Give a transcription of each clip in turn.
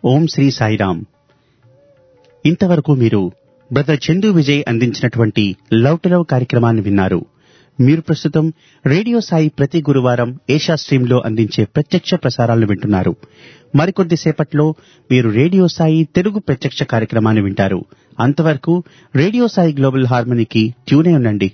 ఓం శ్రీ సాయిరామ్ ఇంతవరకు మీరు బ్రదర్ చందు విజయ్ అందించినటువంటి లవ్ టు లవ్ కార్యక్రమాన్ని విన్నారు మీరు ప్రస్తుతం రేడియో సాయి ప్రతి గురువారం ఏషా స్ట్రీమ్ లో అందించే ప్రత్యక్ష ప్రసారాలను వింటున్నారు మరికొద్ది సేపట్లో మీరు రేడియో సాయి తెలుగు ప్రత్యక్ష కార్యక్రమాన్ని వింటారు అంతవరకు రేడియో సాయి గ్లోబల్ హార్మనీకి ట్యూనే ఉండండి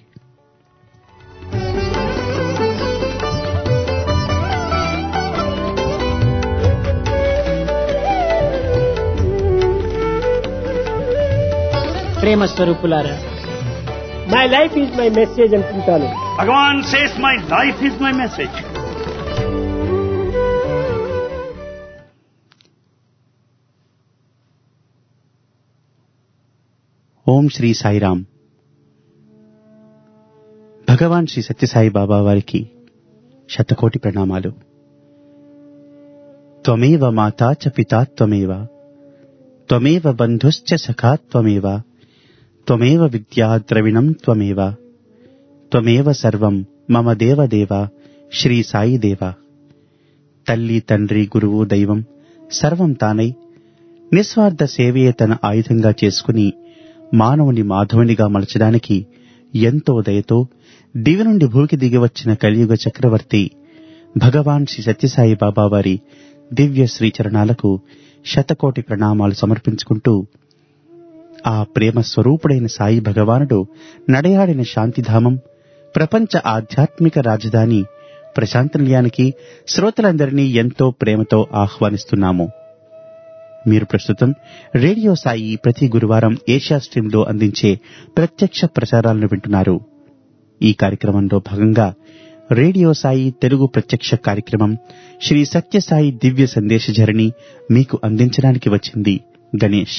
ప్రేమ స్వరూపులారా my life is my message అనుకుంటాను Bhagavan says, My life is my message. Om Shri Sairam Bhagavan Shri Sathyasai Baba వారికి శతకోటి ప్రణామాలు త్వమేవ మాతా చ పితా త్వమేవ త్వమేవ బంధుశ్చ సఖా త్వమేవ త్వమేవ విద్యా ద్రవిణం త్వమేవ త్వమేవ సర్వం మమ దేవదేవ శ్రీ సాయి దేవ తల్లి తండ్రి గురువు దైవం సర్వం తానై నిస్వార్థ సేవయే తన ఆయుధంగా చేసుకుని మానవుని మాధవునిగా మలచడానికి ఎంతో దయతో దివి నుండి భూమికి దిగివచ్చిన కలియుగ చక్రవర్తి భగవాన్ శ్రీ సత్యసాయి బాబా వారి దివ్య శ్రీచరణాలకు శతకోటి ప్రణామాలు సమర్పించుకుంటూ ఆ ప్రేమ స్వరూపుడైన సాయి భగవానుడు నడయాడిన శాంతిధామం ప్రపంచ ఆధ్యాత్మిక రాజధాని ప్రశాంత నిలయానికి శ్రోతలందరినీ ఎంతో ప్రేమతో ఆహ్వానిస్తున్నాము మీరు ప్రస్తుతం రేడియో సాయి ప్రతి గురువారం ఏషియా స్ట్రీమ్ లో అందించే ప్రత్యక్ష ప్రసారాలను వింటున్నారు ఈ కార్యక్రమంలో భాగంగా రేడియో సాయి తెలుగు ప్రత్యక్ష కార్యక్రమం శ్రీ సత్యసాయి దివ్య సందేశ ధరణి మీకు అందించడానికి వచ్చింది గణేష్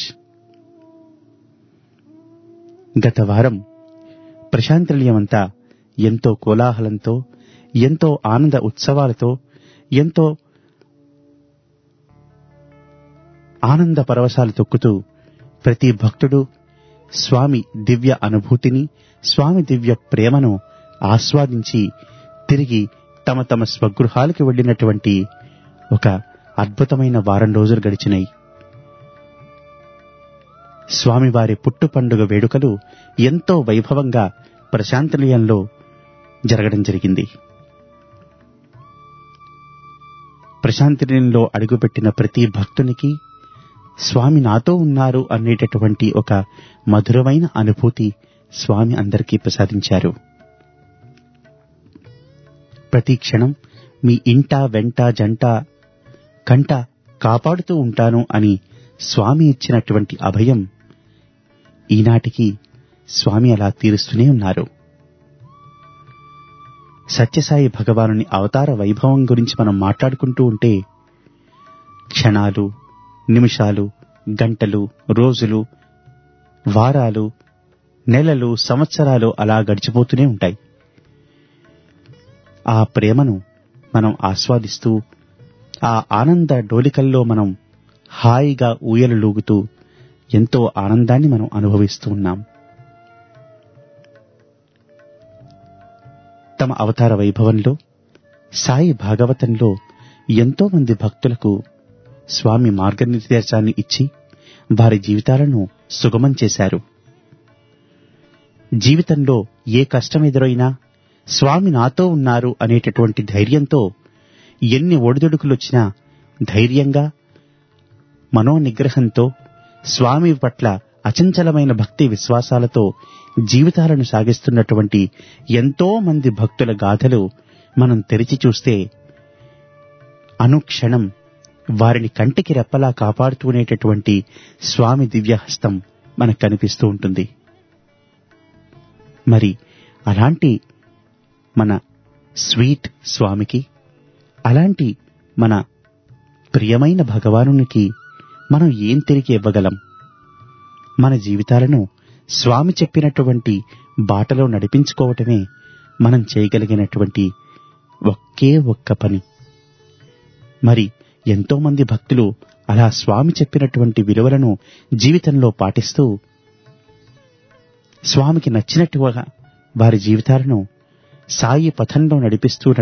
గత వారం ప్రశాంతనిలయమంతా ఎంతో కోలాహలంతో ఎంతో ఆనంద ఉత్సవాలతో ఎంతో ఆనంద పరవశాలు తొక్కుతూ ప్రతి భక్తుడు స్వామి దివ్య అనుభూతిని స్వామి దివ్య ప్రేమను ఆస్వాదించి తిరిగి తమ తమ స్వగృహాలకు వెళ్ళినటువంటి ఒక అద్భుతమైన వారం రోజులు గడిచినాయి స్వామివారి పుట్టు పండుగ వేడుకలు ఎంతో వైభవంగా ప్రశాంతనిలయంలో జరగడం జరిగింది ప్రశాంతనిలయంలో అడుగుపెట్టిన ప్రతి భక్తునికి స్వామి నాతో ఉన్నారు అనేటటువంటి ఒక మధురమైన అనుభూతి స్వామి అందరికీ ప్రసాదించారు ప్రతి క్షణం మీ ఇంట వెంట జంట కంట కాపాడుతూ ఉంటాను అని స్వామి ఇచ్చినటువంటి అభయం ఈనాటికి స్వామి అలా తీరుస్తూనే ఉన్నారు సత్యసాయి భగవానుని అవతార వైభవం గురించి మనం మాట్లాడుకుంటూ ఉంటే క్షణాలు నిమిషాలు గంటలు రోజులు వారాలు నెలలు సంవత్సరాలు అలా గడిచిపోతూనే ఉంటాయి ఆ ప్రేమను మనం ఆస్వాదిస్తూ ఆ ఆనంద డోలికల్లో మనం హాయిగా ఊయలు లూగుతూ ఎంతో ఆనందాన్ని మనం అనుభవిస్తూ ఉన్నాం తమ అవతార వైభవంలో సాయి భాగవతంలో ఎంతో మంది భక్తులకు స్వామి మార్గనిర్దేశాన్ని ఇచ్చి వారి జీవితాలను సుగమం చేశారు జీవితంలో ఏ కష్టం ఎదురైనా స్వామి నాతో ఉన్నారు అనేటటువంటి ధైర్యంతో ఎన్ని ఒడిదుడుకులొచ్చినా ధైర్యంగా మనోనిగ్రహంతో స్వామి పట్ల అచంచలమైన భక్తి విశ్వాసాలతో జీవితాలను సాగిస్తున్నటువంటి ఎంతో మంది భక్తుల గాథలు మనం తెరిచి చూస్తే అనుక్షణం వారిని కంటికి రెప్పలా కాపాడుతూనేటటువంటి స్వామి దివ్యహస్తం మనకు కనిపిస్తూ ఉంటుంది మరి అలాంటి మన స్వీట్ స్వామికి అలాంటి మన ప్రియమైన భగవానునికి మనం ఏం తిరిగి ఇవ్వగలం మన జీవితాలను స్వామి చెప్పినటువంటి బాటలో నడిపించుకోవటమే మనం చేయగలిగినటువంటి ఒకే ఒక్క పని మరి ఎంతో మంది భక్తులు అలా స్వామి చెప్పినటువంటి విలువలను జీవితంలో పాటిస్తూ స్వామికి నచ్చినట్టుగా వారి జీవితాలను సాయి పథంలో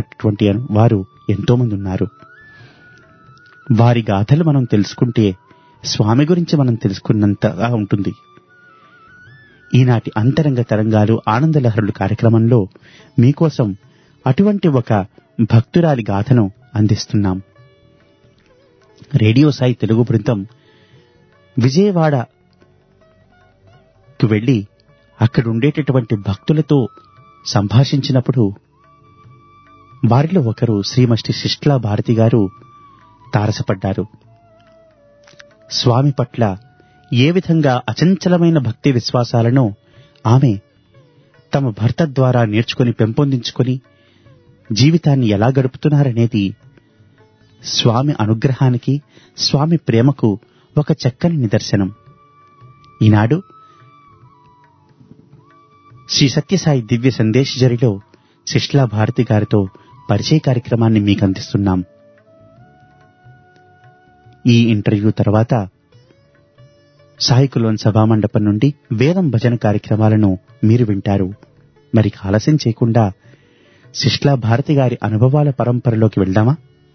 నడిపిస్తున్నటువంటి వారు ఎంతో మంది ఉన్నారు వారి గాథలు మనం తెలుసుకుంటే స్వామి గురించి మనం తెలుసుకున్నంతగా ఉంటుంది ఈనాటి అంతరంగ తరంగాలు ఆనందలహరులు కార్యక్రమంలో మీకోసం అటువంటి ఒక భక్తురాలి గాథను అందిస్తున్నాం రేడియో సాయి తెలుగు బృందం విజయవాడకు వెళ్లి అక్కడ ఉండేటటువంటి భక్తులతో సంభాషించినప్పుడు వారిలో ఒకరు శ్రీమతి శిష్లా భారతి గారు తారసపడ్డారు స్వామి పట్ల ఏ విధంగా అచంచలమైన భక్తి విశ్వాసాలను ఆమె తమ భర్త ద్వారా నేర్చుకుని పెంపొందించుకొని జీవితాన్ని ఎలా గడుపుతున్నారనేది స్వామి అనుగ్రహానికి స్వామి ప్రేమకు ఒక చక్కని నిదర్శనం ఈనాడు శ్రీ సత్యసాయి దివ్య సందేశ్ జరిలో శిష్లా భారతి గారితో పరిచయ కార్యక్రమాన్ని మీకు అందిస్తున్నాం ఈ ఇంటర్వ్యూ తర్వాత సాయికులోన్ సభామండపం నుండి వేదం భజన కార్యక్రమాలను మీరు వింటారు మరి ఆలస్యం చేయకుండా శిష్లా భారతి గారి అనుభవాల పరంపరలోకి వెళ్దామా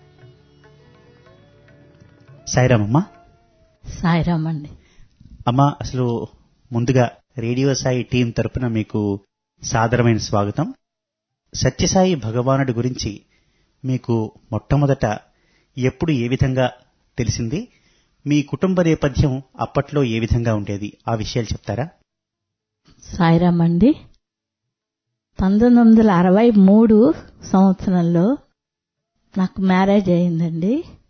సాయిరామమ్మా సాయిరామ్ అండి అమ్మా అసలు ముందుగా రేడియో సాయి టీం తరపున మీకు సాదరమైన స్వాగతం సత్యసాయి భగవానుడి గురించి మీకు మొట్టమొదట ఎప్పుడు ఏ విధంగా తెలిసింది మీ కుటుంబ నేపథ్యం అప్పట్లో ఏ విధంగా ఉండేది ఆ విషయాలు చెప్తారా సాయిరామ్ అండి పంతొమ్మిది వందల అరవై మూడు సంవత్సరంలో నాకు మ్యారేజ్ అయిందండి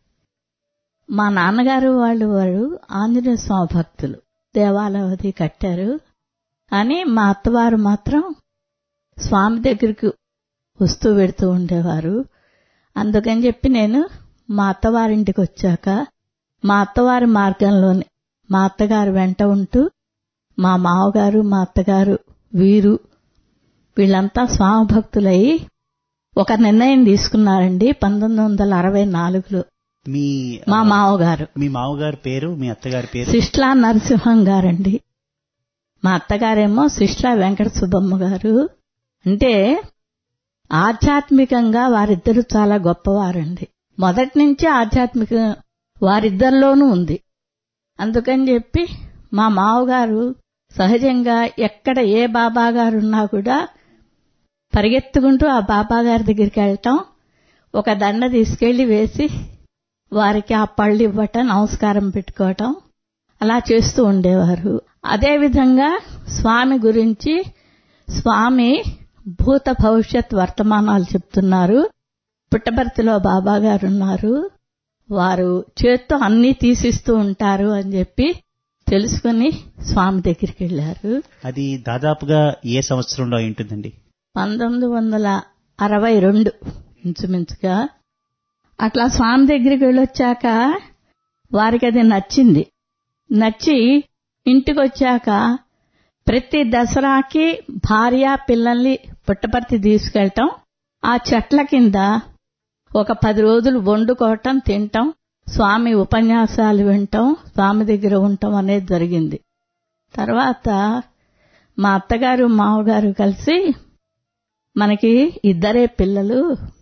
మా నాన్నగారు వాళ్ళు వారు ఆంజనేయ స్వామి భక్తులు దేవాలయం అది కట్టారు కానీ మా అత్తవారు మాత్రం స్వామి దగ్గరికి వస్తూ పెడుతూ ఉండేవారు అందుకని చెప్పి నేను మా అత్తవారింటికి వచ్చాక మా అత్తవారి మార్గంలోనే మా అత్తగారు వెంట ఉంటూ మా మావగారు మా అత్తగారు వీరు వీళ్ళంతా స్వామి భక్తులై ఒక నిర్ణయం తీసుకున్నారండి పంతొమ్మిది వందల అరవై నాలుగులో మీ మా మావగారు మీ మామగారి పేరు మీ అత్తగారి పేరు శిష్లా నరసింహం గారండి మా అత్తగారేమో శిష్లా వెంకట సుబ్బమ్మ గారు అంటే ఆధ్యాత్మికంగా వారిద్దరూ చాలా గొప్పవారండి మొదటి నుంచి ఆధ్యాత్మిక వారిద్దరిలోనూ ఉంది అందుకని చెప్పి మా మావగారు సహజంగా ఎక్కడ ఏ బాబా గారు ఉన్నా కూడా పరిగెత్తుకుంటూ ఆ బాబా గారి దగ్గరికి వెళ్ళటం ఒక దండ తీసుకెళ్లి వేసి వారికి ఆ పళ్ళు ఇవ్వటం నమస్కారం పెట్టుకోవటం అలా చేస్తూ ఉండేవారు అదేవిధంగా స్వామి గురించి స్వామి భూత భవిష్యత్ వర్తమానాలు చెప్తున్నారు పుట్టబర్తిలో బాబా గారు ఉన్నారు వారు చేత్తో అన్నీ తీసిస్తూ ఉంటారు అని చెప్పి తెలుసుకుని స్వామి దగ్గరికి వెళ్లారు అది దాదాపుగా ఏ సంవత్సరంలో అయి ఉంటుందండి పంతొమ్మిది వందల అరవై రెండు ఇంచుమించుగా అట్లా స్వామి దగ్గరికి వెళ్ళొచ్చాక వారికి అది నచ్చింది నచ్చి ఇంటికి వచ్చాక ప్రతి దసరాకి భార్య పిల్లల్ని పుట్టపర్తి తీసుకెళ్ళటం ఆ చెట్ల కింద ఒక పది రోజులు వండుకోవటం తినటం స్వామి ఉపన్యాసాలు వినటం స్వామి దగ్గర ఉండటం అనేది జరిగింది తర్వాత మా అత్తగారు మామగారు కలిసి మనకి ఇద్దరే పిల్లలు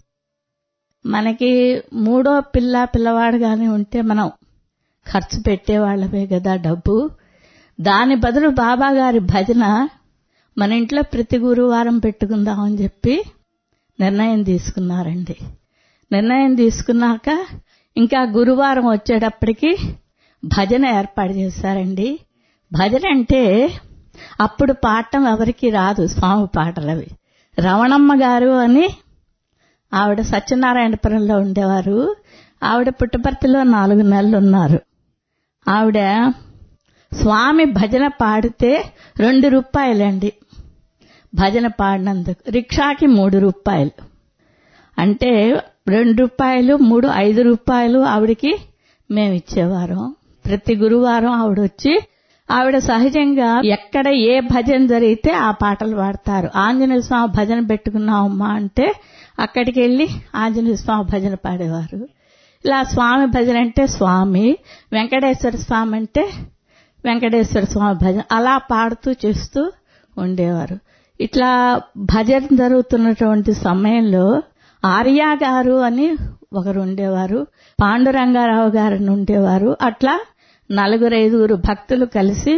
మనకి మూడో పిల్ల పిల్లవాడు గాని ఉంటే మనం ఖర్చు పెట్టేవాళ్ళమే కదా డబ్బు దాని బదులు బాబా గారి భజన మన ఇంట్లో ప్రతి గురువారం పెట్టుకుందామని చెప్పి నిర్ణయం తీసుకున్నారండి నిర్ణయం తీసుకున్నాక ఇంకా గురువారం వచ్చేటప్పటికి భజన ఏర్పాటు చేశారండి భజన అంటే అప్పుడు పాడటం ఎవరికి రాదు స్వామి పాటలు అవి రమణమ్మ గారు అని ఆవిడ సత్యనారాయణపురంలో ఉండేవారు ఆవిడ పుట్టపర్తిలో నాలుగు నెలలు ఉన్నారు ఆవిడ స్వామి భజన పాడితే రెండు రూపాయలండి భజన పాడినందుకు రిక్షాకి మూడు రూపాయలు అంటే రెండు రూపాయలు మూడు ఐదు రూపాయలు ఆవిడకి మేము ఇచ్చేవారం ప్రతి గురువారం ఆవిడ వచ్చి ఆవిడ సహజంగా ఎక్కడ ఏ భజన జరిగితే ఆ పాటలు పాడతారు ఆంజనేయ స్వామి భజన పెట్టుకున్నామమ్మా అంటే అక్కడికి వెళ్ళి ఆంజనేయ స్వామి భజన పాడేవారు ఇలా స్వామి భజన అంటే స్వామి వెంకటేశ్వర స్వామి అంటే వెంకటేశ్వర స్వామి భజన అలా పాడుతూ చేస్తూ ఉండేవారు ఇట్లా భజన జరుగుతున్నటువంటి సమయంలో ఆర్య గారు అని ఒకరు ఉండేవారు పాండురంగారావు గారు అని ఉండేవారు అట్లా నలుగురు ఐదుగురు భక్తులు కలిసి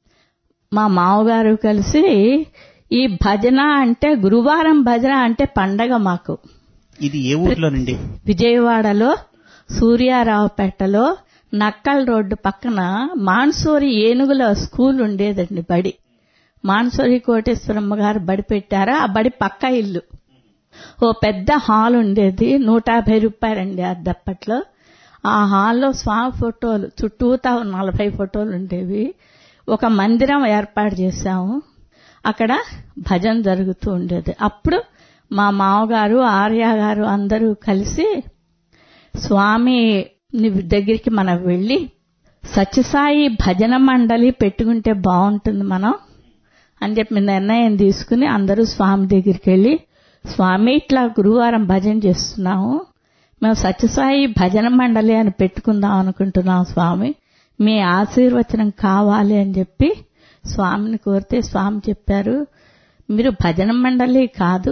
మా మామగారు కలిసి ఈ భజన అంటే గురువారం భజన అంటే పండగ మాకు ఇది ఏ ఊర్లోనండి విజయవాడలో సూర్యారావుపేటలో నక్కల్ రోడ్డు పక్కన మాన్సూరి ఏనుగుల స్కూల్ ఉండేదండి బడి మాన్సూరి కోటేశ్వరమ్మ గారు బడి పెట్టారు ఆ బడి పక్క ఇల్లు ఓ పెద్ద హాల్ ఉండేది నూట యాభై రూపాయలండి అద్దప్పట్లో ఆ హాల్లో స్వామి ఫోటోలు చుట్టూతా నలభై ఫోటోలు ఉండేవి ఒక మందిరం ఏర్పాటు చేశాము అక్కడ భజన జరుగుతూ ఉండేది అప్పుడు మా మామగారు ఆర్య గారు అందరూ కలిసి స్వామి దగ్గరికి మనం వెళ్ళి సత్యసాయి భజన మండలి పెట్టుకుంటే బాగుంటుంది మనం అని చెప్పి నిర్ణయం తీసుకుని అందరూ స్వామి దగ్గరికి వెళ్ళి స్వామి ఇట్లా గురువారం భజన చేస్తున్నాము మేము సత్యసాయి భజన మండలి అని పెట్టుకుందాం అనుకుంటున్నాం స్వామి మీ ఆశీర్వచనం కావాలి అని చెప్పి స్వామిని కోరితే స్వామి చెప్పారు మీరు భజన మండలి కాదు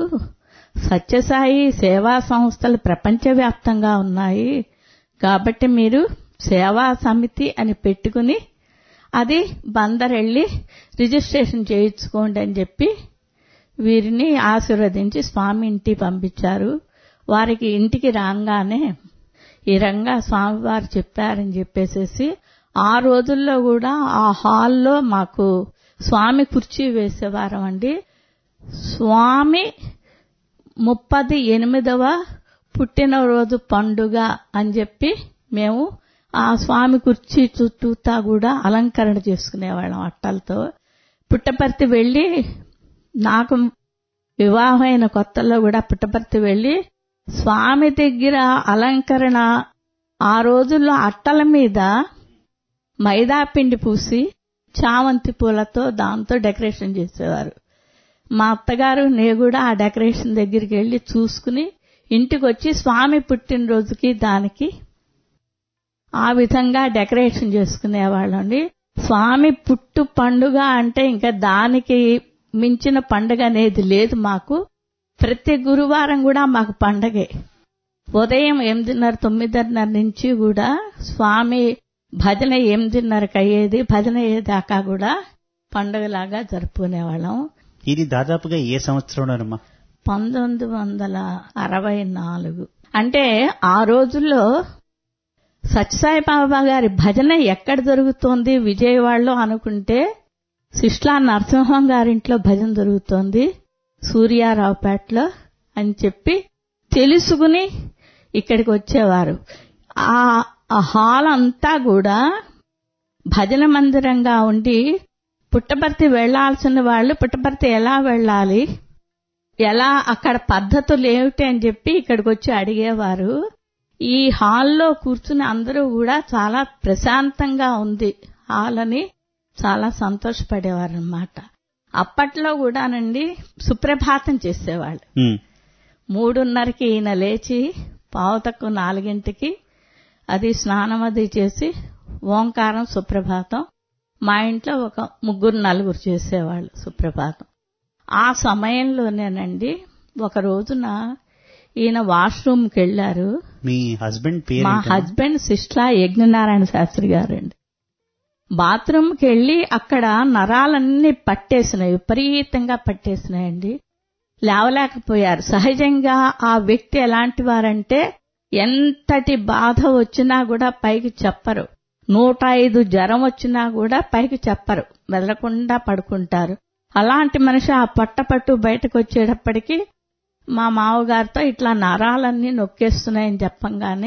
సత్యసాయి సేవా సంస్థలు ప్రపంచవ్యాప్తంగా ఉన్నాయి కాబట్టి మీరు సేవా సమితి అని పెట్టుకుని అది బందరెళ్ళి రిజిస్ట్రేషన్ చేయించుకోండి అని చెప్పి వీరిని ఆశీర్వదించి స్వామి ఇంటికి పంపించారు వారికి ఇంటికి రాగానే ఈ రంగా స్వామివారు చెప్పారని చెప్పేసేసి ఆ రోజుల్లో కూడా ఆ హాల్లో మాకు స్వామి కుర్చీ వేసేవారం అండి స్వామి ముప్పది ఎనిమిదవ పుట్టినరోజు పండుగ అని చెప్పి మేము ఆ స్వామి కుర్చీ చుట్టూతా కూడా అలంకరణ చేసుకునేవాళ్ళం అట్టలతో పుట్టపర్తి వెళ్ళి నాకు వివాహమైన కొత్తలో కూడా పుట్టపర్తి వెళ్ళి స్వామి దగ్గర అలంకరణ ఆ రోజుల్లో అట్టల మీద మైదా పిండి పూసి చామంతి పూలతో దాంతో డెకరేషన్ చేసేవారు మా అత్తగారు నేను కూడా ఆ డెకరేషన్ దగ్గరికి వెళ్ళి చూసుకుని ఇంటికి వచ్చి స్వామి పుట్టినరోజుకి దానికి ఆ విధంగా డెకరేషన్ చేసుకునేవాళ్ళండి స్వామి పుట్టు పండుగ అంటే ఇంకా దానికి మించిన పండుగ అనేది లేదు మాకు ప్రతి గురువారం కూడా మాకు పండగే ఉదయం ఎనిమిదిన్నర తొమ్మిదిన్నర నుంచి కూడా స్వామి భజన ఎనిమిదిన్నరకు అయ్యేది భజన అయ్యేదాకా కూడా పండుగలాగా జరుపుకునేవాళ్ళం ఇది దాదాపుగా ఏ సంవత్సరంలోనమ్మా పంతొమ్మిది వందల అరవై నాలుగు అంటే ఆ రోజుల్లో సత్యసాయి బాబా గారి భజన ఎక్కడ జరుగుతోంది విజయవాడలో అనుకుంటే శిష్లా నరసింహం గారింట్లో భజన జరుగుతోంది సూర్యారావుపేటలో అని చెప్పి తెలుసుకుని ఇక్కడికి వచ్చేవారు ఆ ఆ హాల్ అంతా కూడా భజన మందిరంగా ఉండి పుట్టపర్తి వెళ్లాల్సిన వాళ్ళు పుట్టపర్తి ఎలా వెళ్ళాలి ఎలా అక్కడ పద్ధతులు ఏమిటి అని చెప్పి ఇక్కడికి వచ్చి అడిగేవారు ఈ హాల్లో కూర్చుని అందరూ కూడా చాలా ప్రశాంతంగా ఉంది హాల్ అని చాలా సంతోషపడేవారు అనమాట అప్పట్లో కూడానండి సుప్రభాతం చేసేవాళ్ళు ఉమ్, మూడున్నరకి ఈయన లేచి పావుతక్కు నాలుగింటికి అది స్నానం అది చేసి ఓంకారం సుప్రభాతం మా ఇంట్లో ఒక ముగ్గురు నలుగురు చేసేవాళ్ళు సుప్రభాతం ఆ సమయంలోనేనండి ఒక రోజున ఈయన వాష్రూమ్కి వెళ్లారు మీ హస్బెండ్ పేరు మా ఏంటమ్మా? హస్బెండ్ సిస్లా యజ్ఞనారాయణ శాస్త్రి గారండి బాత్రూమ్కి వెళ్లి అక్కడ నరాలన్నీ పట్టేసినాయి విపరీతంగా పట్టేసినాయండి లేవలేకపోయారు సహజంగా ఆ వ్యక్తి ఎలాంటి వారంటే ఎంతటి బాధ వచ్చినా కూడా పైకి చెప్పరు నూట ఐదు జ్వరం వచ్చినా కూడా పైకి చెప్పరు మెదలకుండా పడుకుంటారు అలాంటి మనిషి ఆ పట్టపట్టు బయటకు వచ్చేటప్పటికి మా మావగారితో ఇట్లా నరాలన్నీ నొక్కేస్తున్నాయని చెప్పంగానే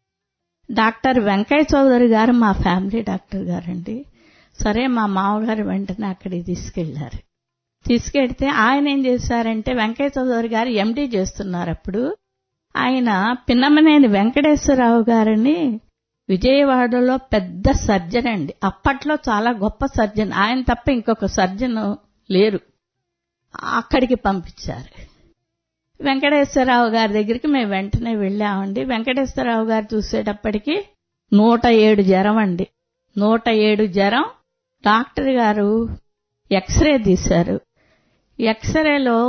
డాక్టర్ వెంకయ్య చౌదరి గారు మా ఫ్యామిలీ డాక్టర్ గారండి సరే మా మామగారు వెంటనే అక్కడికి తీసుకెళ్లారు తీసుకెళ్తే ఆయన ఏం చేశారంటే వెంకయ్య చౌదరి గారు ఎండీ చేస్తున్నారు అప్పుడు ఆయన పిన్నమనేని వెంకటేశ్వరరావు గారిని విజయవాడలో పెద్ద సర్జన్ అండి అప్పట్లో చాలా గొప్ప సర్జన్ ఆయన తప్ప ఇంకొక సర్జన్ లేరు అక్కడికి పంపించారు వెంకటేశ్వరరావు గారి దగ్గరికి మేము వెంటనే వెళ్ళామండి వెంకటేశ్వరరావు గారు చూసేటప్పటికి నూట ఏడు జ్వరం అండి నూట ఏడు జ్వరం డాక్టర్ గారు ఎక్స్రే తీశారు ఎక్స్రేలో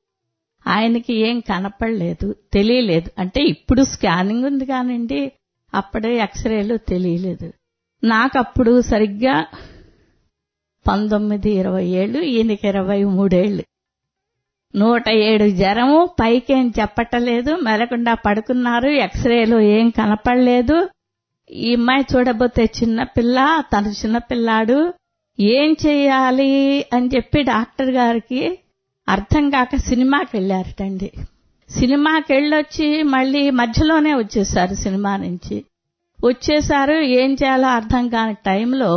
ఆయనకి ఏం కనపడలేదు తెలియలేదు అంటే ఇప్పుడు స్కానింగ్ ఉంది కానండి అప్పుడే ఎక్స్రేలు తెలియలేదు నాకప్పుడు సరిగ్గా పంతొమ్మిది ఇరవై ఏళ్ళు ఈయనకి ఇరవై మూడేళ్లు నూట ఏడు జ్వరము పైకేం చెప్పటలేదు మెలకుండా పడుకున్నారు ఎక్స్రేలో ఏం కనపడలేదు ఈ అమ్మాయి చూడబోతే చిన్నపిల్ల తను చిన్నపిల్లాడు ఏం చేయాలి అని చెప్పి డాక్టర్ గారికి అర్థం కాక సినిమాకి వెళ్ళారటండి సినిమాకి వెళ్ళొచ్చి మళ్ళీ మధ్యలోనే వచ్చేసారు సినిమా నుంచి వచ్చేసారు ఏం చేయాలో అర్థం కాని టైంలో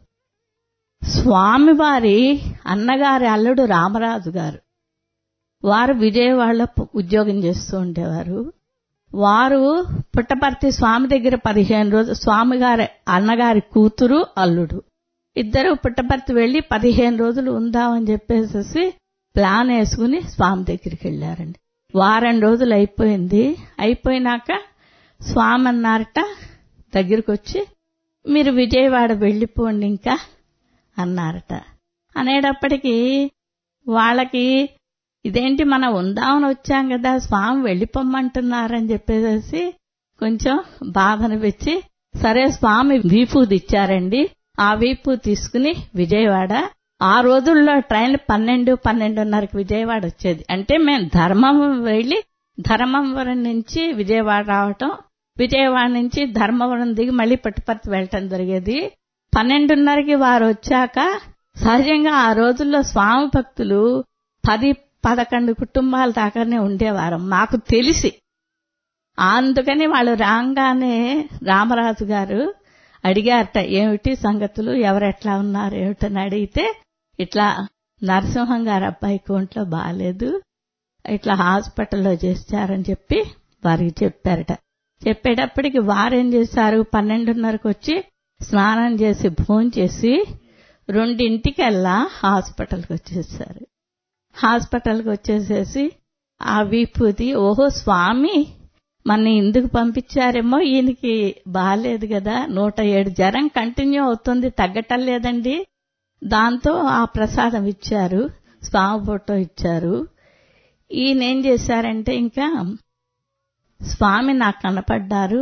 స్వామివారి అన్నగారి అల్లుడు రామరాజు గారు వారు విజయవాడలో ఉద్యోగం చేస్తూ ఉండేవారు వారు పుట్టపర్తి స్వామి దగ్గర పదిహేను రోజులు స్వామి గారి అన్నగారి కూతురు అల్లుడు ఇద్దరు పుట్టపర్తి వెళ్లి పదిహేను రోజులు ఉందామని చెప్పేసి ప్లాన్ వేసుకుని స్వామి దగ్గరికి వెళ్ళారండి వారం రోజులు అయిపోయింది అయిపోయినాక స్వామి అన్నారట దగ్గరికి వచ్చి మీరు విజయవాడ వెళ్ళిపోండి ఇంకా అన్నారట అనేటప్పటికీ వాళ్ళకి ఇదేంటి మనం ఉందామని వచ్చాం కదా స్వామి వెళ్ళిపోమ్మంటున్నారని చెప్పేసి కొంచెం బాధ అనిపించి సరే స్వామి వీపూది ఇచ్చారండి ఆ వీపు తీసుకుని విజయవాడ ఆ రోజుల్లో ట్రైన్ పన్నెండు పన్నెండున్నరకి విజయవాడ వచ్చేది అంటే మేము ధర్మం వెళ్ళి ధర్మవరం నుంచి విజయవాడ రావటం విజయవాడ నుంచి ధర్మవరం దిగి మళ్ళీ పుట్టపర్తి వెళ్ళటం జరిగేది పన్నెండున్నరకి వారు వచ్చాక సహజంగా ఆ రోజుల్లో స్వామి భక్తులు పది పదకొండు కుటుంబాల దాకానే ఉండేవారు మాకు తెలిసి అందుకని వాళ్ళు రాగానే రామరాజు గారు అడిగారట ఏమిటి సంగతులు ఎవరెట్లా ఉన్నారు ఏమిటని అడిగితే ఇట్లా నరసింహం గారి అబ్బాయికి ఒంట్లో బాగాలేదు ఇట్లా హాస్పిటల్లో చేస్తారని చెప్పి వారికి చెప్పారట చెప్పేటప్పటికి వారేం చేశారు పన్నెండున్నరకు వచ్చి స్నానం చేసి భోజనం చేసి రెండింటికల్లా హాస్పిటల్కి వచ్చేసారు హాస్పిటల్కి వచ్చేసేసి ఆ వీపుది ఓహో స్వామి మన ఎందుకు పంపించారేమో ఈయనకి బాగాలేదు కదా నూట ఏడు జ్వరం కంటిన్యూ అవుతుంది తగ్గటం లేదండి దాంతో ఆ ప్రసాదం ఇచ్చారు స్వామి ఫోటో ఇచ్చారు ఈయన ఏం చేశారంటే ఇంకా స్వామి నాకు కనపడ్డారు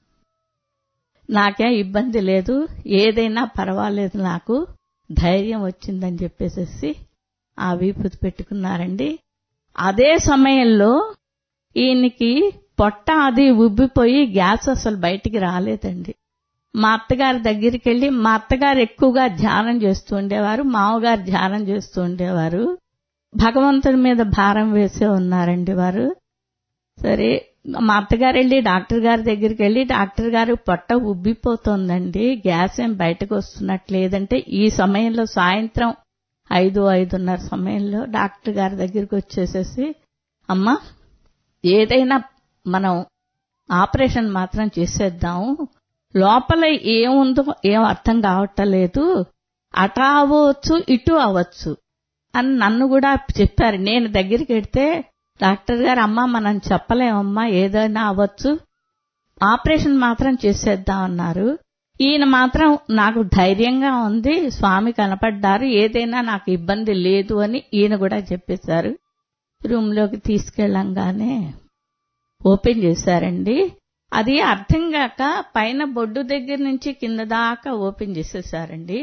నాకేం ఇబ్బంది లేదు ఏదైనా పర్వాలేదు నాకు ధైర్యం వచ్చిందని చెప్పేసి ఆ వీపుది పెట్టుకున్నారండి అదే సమయంలో ఈయనకి పొట్ట అది ఉబ్బిపోయి గ్యాస్ అసలు బయటికి రాలేదండి మా అత్తగారి దగ్గరికి వెళ్ళి మా అత్తగారు ఎక్కువగా ధ్యానం చేస్తూ ఉండేవారు మామగారు ధ్యానం చేస్తూ ఉండేవారు భగవంతుడి మీద భారం వేసే ఉన్నారండి వారు సరే మా అత్తగారు వెళ్ళి డాక్టర్ గారి దగ్గరికి వెళ్ళి డాక్టర్ గారు పొట్ట ఉబ్బిపోతోందండి గ్యాస్ ఏం బయటకు వస్తున్నట్లేదంటే ఈ సమయంలో సాయంత్రం ఐదు ఐదున్నర సమయంలో డాక్టర్ గారి దగ్గరికి వచ్చేసేసి అమ్మా ఏదైనా మనం ఆపరేషన్ మాత్రం చేసేద్దాము లోపల ఏముందో ఏం అర్థం కావటం లేదు అట అవ్వచ్చు ఇటు అవ్వచ్చు అని నన్ను కూడా చెప్పారు నేను దగ్గరికి వెడితే డాక్టర్ గారు అమ్మ మనం చెప్పలేమమ్మా ఏదైనా అవ్వచ్చు ఆపరేషన్ మాత్రం చేసేద్దాం అన్నారు ఈయన మాత్రం నాకు ధైర్యంగా ఉంది స్వామి కనపడ్డారు ఏదైనా నాకు ఇబ్బంది లేదు అని ఈయన కూడా చెప్పేశారు రూమ్లోకి తీసుకెళ్ళంగానే ఓపెన్ చేశారండి అది అర్థం కాక పైన బొడ్డు దగ్గర నుంచి కింద దాకా ఓపెన్ చేసేసారండి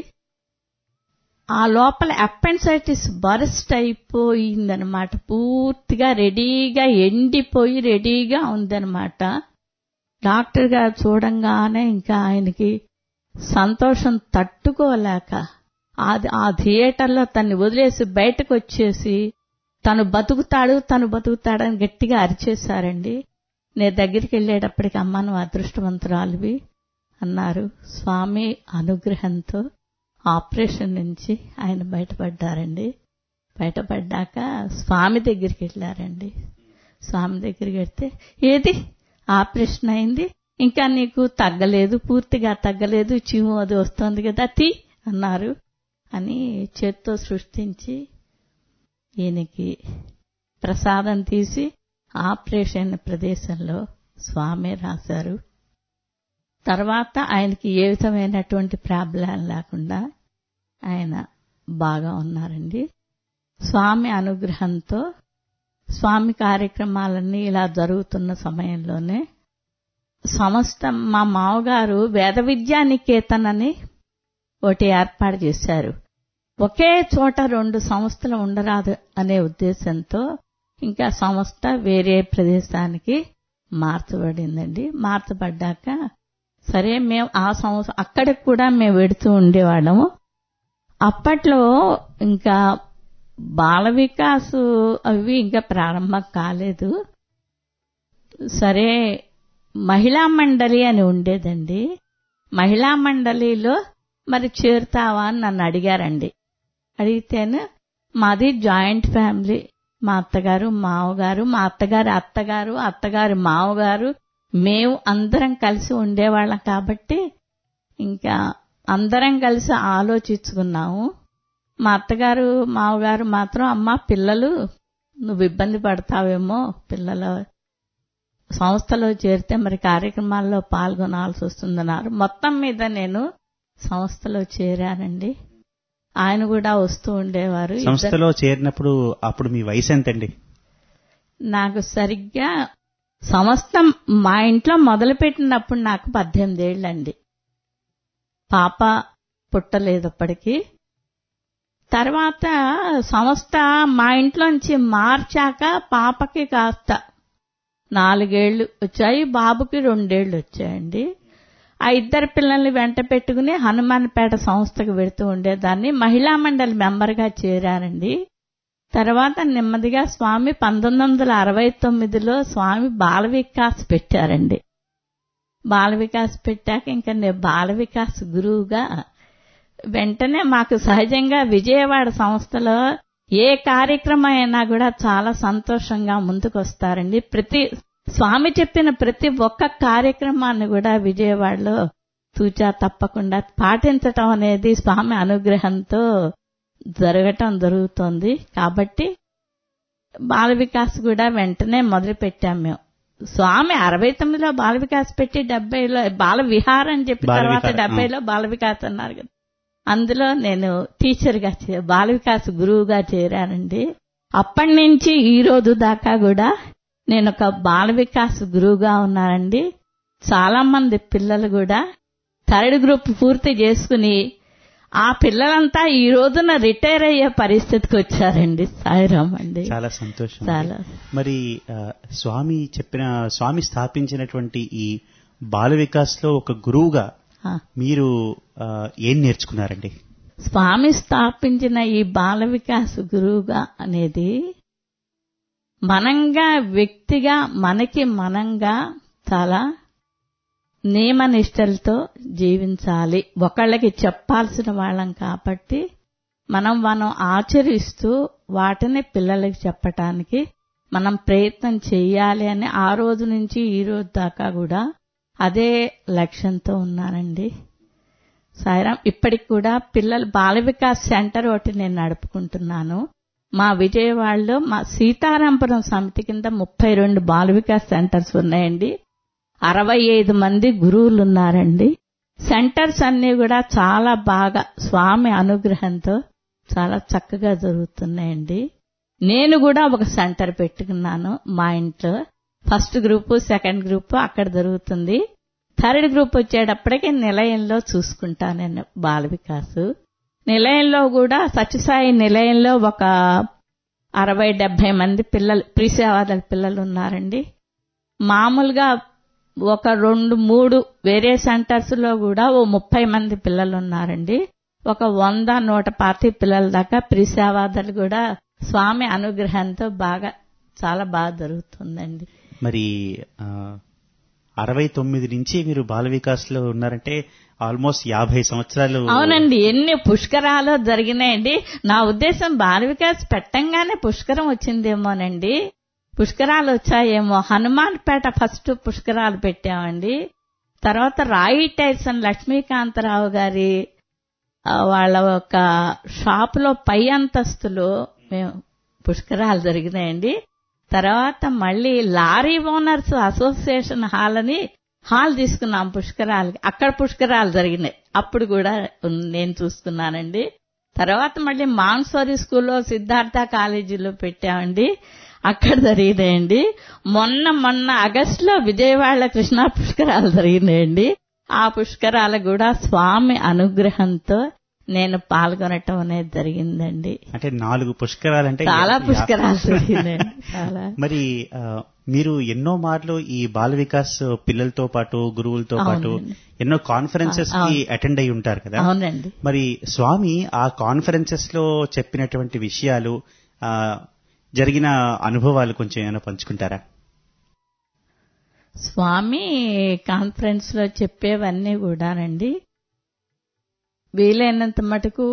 ఆ లోపల అపెండసైటిస్ బరస్ట్ అయిపోయిందనమాట పూర్తిగా రెడీగా ఎండిపోయి రెడీగా ఉందనమాట డాక్టర్ గారు చూడంగానే ఇంకా ఆయనకి సంతోషం తట్టుకోలేక అది ఆ థియేటర్లో తన్ని వదిలేసి బయటకు వచ్చేసి తను బతుకుతాడు తను బతుకుతాడని గట్టిగా అరిచేశారండి నేను దగ్గరికి వెళ్ళేటప్పటికి అమ్మ నువ్వు అదృష్టవంతురాలివి అన్నారు స్వామి అనుగ్రహంతో ఆపరేషన్ నుంచి ఆయన బయటపడ్డారండి బయటపడ్డాక స్వామి దగ్గరికి వెళ్ళారండి స్వామి దగ్గరికి వెళ్తే ఏది ఆపరేషన్ అయింది ఇంకా నీకు తగ్గలేదు పూర్తిగా తగ్గలేదు చీము అది వస్తుంది కదా తీ అన్నారు అని చేత్తో సృష్టించి ఈయనకి ప్రసాదం తీసి ఆపరేషన్ ప్రదేశంలో స్వామి రాశారు తర్వాత ఆయనకి ఏ విధమైనటువంటి ప్రాబ్లం లేకుండా ఆయన బాగా ఉన్నారండి స్వామి అనుగ్రహంతో స్వామి కార్యక్రమాలన్నీ ఇలా జరుగుతున్న సమయంలోనే సంస్థ మా మామగారు వేద విద్యా నికేతన్ అని ఒకటి ఏర్పాటు చేశారు ఒకే చోట రెండు సంస్థలు ఉండరాదు అనే ఉద్దేశంతో ఇంకా సంస్థ వేరే ప్రదేశానికి మార్చబడిందండి మార్చబడ్డాక సరే మేము ఆ సంవత్సరం అక్కడికి కూడా మేము వెడుతూ ఉండేవాళ్ళము అప్పట్లో ఇంకా బాల వికాస్ అవి ఇంకా ప్రారంభం కాలేదు సరే మహిళా మండలి అని ఉండేదండి మహిళా మండలిలో మరి చేరుతావా అని నన్ను అడిగారండి అడిగితేను మాది జాయింట్ ఫ్యామిలీ మా అత్తగారు మావగారు మా అత్తగారి అత్తగారు అత్తగారి మావగారు మేము అందరం కలిసి ఉండేవాళ్ళం కాబట్టి ఇంకా అందరం కలిసి ఆలోచించుకున్నాము మా అత్తగారు మావగారు మాత్రం అమ్మ పిల్లలు నువ్వు ఇబ్బంది పడతావేమో పిల్లల సంస్థలో చేరితే మరి కార్యక్రమాల్లో పాల్గొనాల్సి వస్తుందన్నారు మొత్తం మీద నేను సంస్థలో చేరానండి ఆయన కూడా వస్తూ ఉండేవారు ఇద్దరు- సంస్థలో చేరినప్పుడు అప్పుడు మీ వయసు ఎంతండి నాకు సరిగ్గా సంస్థ మా ఇంట్లో మొదలుపెట్టినప్పుడు నాకు పద్దెనిమిది ఏళ్ళండి పాప పుట్టలేదు అప్పటికి తర్వాత సంస్థ మా ఇంట్లోంచి మార్చాక పాపకి కాస్త నాలుగేళ్లు వచ్చాయి బాబుకి రెండేళ్లు వచ్చాయండి ఆ ఇద్దరు పిల్లల్ని వెంట పెట్టుకుని హనుమాన్పేట సంస్థకు వెడుతూ ఉండేదాన్ని మహిళా మండలి మెంబర్గా చేరానండి తర్వాత నెమ్మదిగా స్వామి పంతొమ్మిది వందల అరవై తొమ్మిదిలో స్వామి బాల వికాస్ పెట్టారండి బాల వికాస్ పెట్టాక ఇంకా నేను బాల వికాస్ గురువుగా వెంటనే మాకు సహజంగా విజయవాడ సంస్థలో ఏ కార్యక్రమం అయినా కూడా చాలా సంతోషంగా ముందుకు వస్తారండి ప్రతి స్వామి చెప్పిన ప్రతి ఒక్క కార్యక్రమాన్ని కూడా విజయవాడలో తూచా తప్పకుండా పాటించటం అనేది స్వామి అనుగ్రహంతో జరగటం జరుగుతోంది కాబట్టి బాల వికాస్ కూడా వెంటనే మొదలు పెట్టాం మేము స్వామి అరవై తొమ్మిదిలో బాల వికాస్ పెట్టి డెబ్బైలో బాల విహార్ అని చెప్పి బాల తర్వాత విహార్, డెబ్బైలో బాల వికాస్ అన్నారు కదా అందులో నేను టీచర్గా చే- బాల వికాస్ గురువుగా చేరానండి అప్పటి నుంచి ఈ రోజు దాకా కూడా నేను ఒక బాల వికాస్ గురువుగా ఉన్నానండి చాలా మంది పిల్లలు కూడా థర్డ్ గ్రూప్ పూర్తి చేసుకుని ఆ పిల్లలంతా ఈ రోజున రిటైర్ అయ్యే పరిస్థితికి వచ్చారండి సాయిరామ్ అండి చాలా సంతోషం అండి. చాలా మరి ఆ, స్వామి చెప్పిన స్వామి స్థాపించినటువంటి ఈ బాల వికాస్ లో ఒక గురువుగా ఆ. మీరు ఆ, ఏం నేర్చుకున్నారండి స్వామి స్థాపించిన ఈ బాల వికాస్ గురువుగా అనేది మనంగా వ్యక్తిగా మనకి మనంగా చాలా నియమనిష్టలతో జీవించాలి ఒకళ్ళకి చెప్పాల్సిన వాళ్ళం కాబట్టి మనం మనం ఆచరిస్తూ వాటిని పిల్లలకి చెప్పటానికి మనం ప్రయత్నం చేయాలి అని ఆ రోజు నుంచి ఈ రోజు దాకా కూడా అదే లక్ష్యంతో ఉన్నానండి సాయిరాం ఇప్పటికి కూడా పిల్లలు బాల వికాస్ సెంటర్ ఒకటి నేను నడుపుకుంటున్నాను మా విజయవాడలో మా సీతారాంపురం సమితి కింద ముప్పై రెండు బాల వికాస్ సెంటర్స్ ఉన్నాయండి అరవై ఐదు మంది గురువులు ఉన్నారండి సెంటర్స్ అన్ని కూడా చాలా బాగా స్వామి అనుగ్రహంతో చాలా చక్కగా జరుగుతున్నాయండి నేను కూడా ఒక సెంటర్ పెట్టుకున్నాను మా ఇంట్లో ఫస్ట్ గ్రూప్ సెకండ్ గ్రూప్ అక్కడ జరుగుతుంది థర్డ్ గ్రూప్ వచ్చేటప్పటికి నిలయంలో చూసుకుంటా నేను బాల వికాస్ నిలయంలో కూడా సత్యసాయి నిలయంలో ఒక అరవై డెబ్బై మంది పిల్లలు ప్రీసేవాదల పిల్లలు ఉన్నారండి మామూలుగా ఒక రెండు మూడు వేరే సెంటర్స్ లో కూడా ఓ ముప్పై మంది పిల్లలు ఉన్నారండి ఒక వంద నూట పాతి పిల్లల దాకా ప్రీసేవాదలు కూడా స్వామి అనుగ్రహంతో బాగా చాలా బాగా జరుగుతుందండి మరి ఆ, అరవై తొమ్మిది నుంచి మీరు బాల వికాస్ లో ఉన్నారంటే ఆల్మోస్ట్ యాభై సంవత్సరాలు అవునండి ఎన్ని పుష్కరాలు జరిగినాయండి నా ఉద్దేశం బాల వికాస్ పెట్టంగానే పుష్కరం వచ్చిందేమోనండి పుష్కరాలు వచ్చాయేమో హనుమాన్పేట ఫస్ట్ పుష్కరాలు పెట్టామండి తర్వాత రాయి టైసన్ లక్ష్మీకాంతరావు గారి ఆ, వాళ్ళ ఒక షాప్ లో పై అంతస్తులో మేము పుష్కరాలు జరిగినాయండి తర్వాత మళ్ళీ లారీ ఓనర్స్ అసోసియేషన్ హాల్ అని హాల్ తీసుకున్నాం పుష్కరాలకి అక్కడ పుష్కరాలు జరిగినాయి అప్పుడు కూడా ఉన్- నేను చూసుకున్నానండి తర్వాత మళ్ళీ మాన్సోరీ స్కూల్లో సిద్ధార్థ కాలేజీలో పెట్టామండి అక్కడ జరిగినాయండి మొన్న మొన్న ఆగస్టులో విజయవాడ కృష్ణా పుష్కరాలు జరిగినాయండి ఆ పుష్కరాలు కూడా స్వామి అనుగ్రహంతో నేను పాల్గొనటం అనేది జరిగిందండి అంటే నాలుగు పుష్కరాలంటే చాలా యా- పుష్కరాలు జరిగినాయండి చాలా మరి ఆ, మీరు ఎన్నో మార్లు ఈ బాల వికాస్ పిల్లలతో పాటు గురువులతో పాటు అవునండి. ఎన్నో కాన్ఫరెన్సెస్ కి అవును. అటెండ్ అయి ఉంటారు కదా అవునండి మరి స్వామి ఆ కాన్ఫరెన్సెస్ లో చెప్పినటువంటి విషయాలు ఆ, జరిగిన అనుభవాలు కొంచెం ఏమైనా పంచుకుంటారా స్వామి కాన్ఫరెన్స్ లో చెప్పేవన్నీ కూడానండి వీలైనంత మటుకు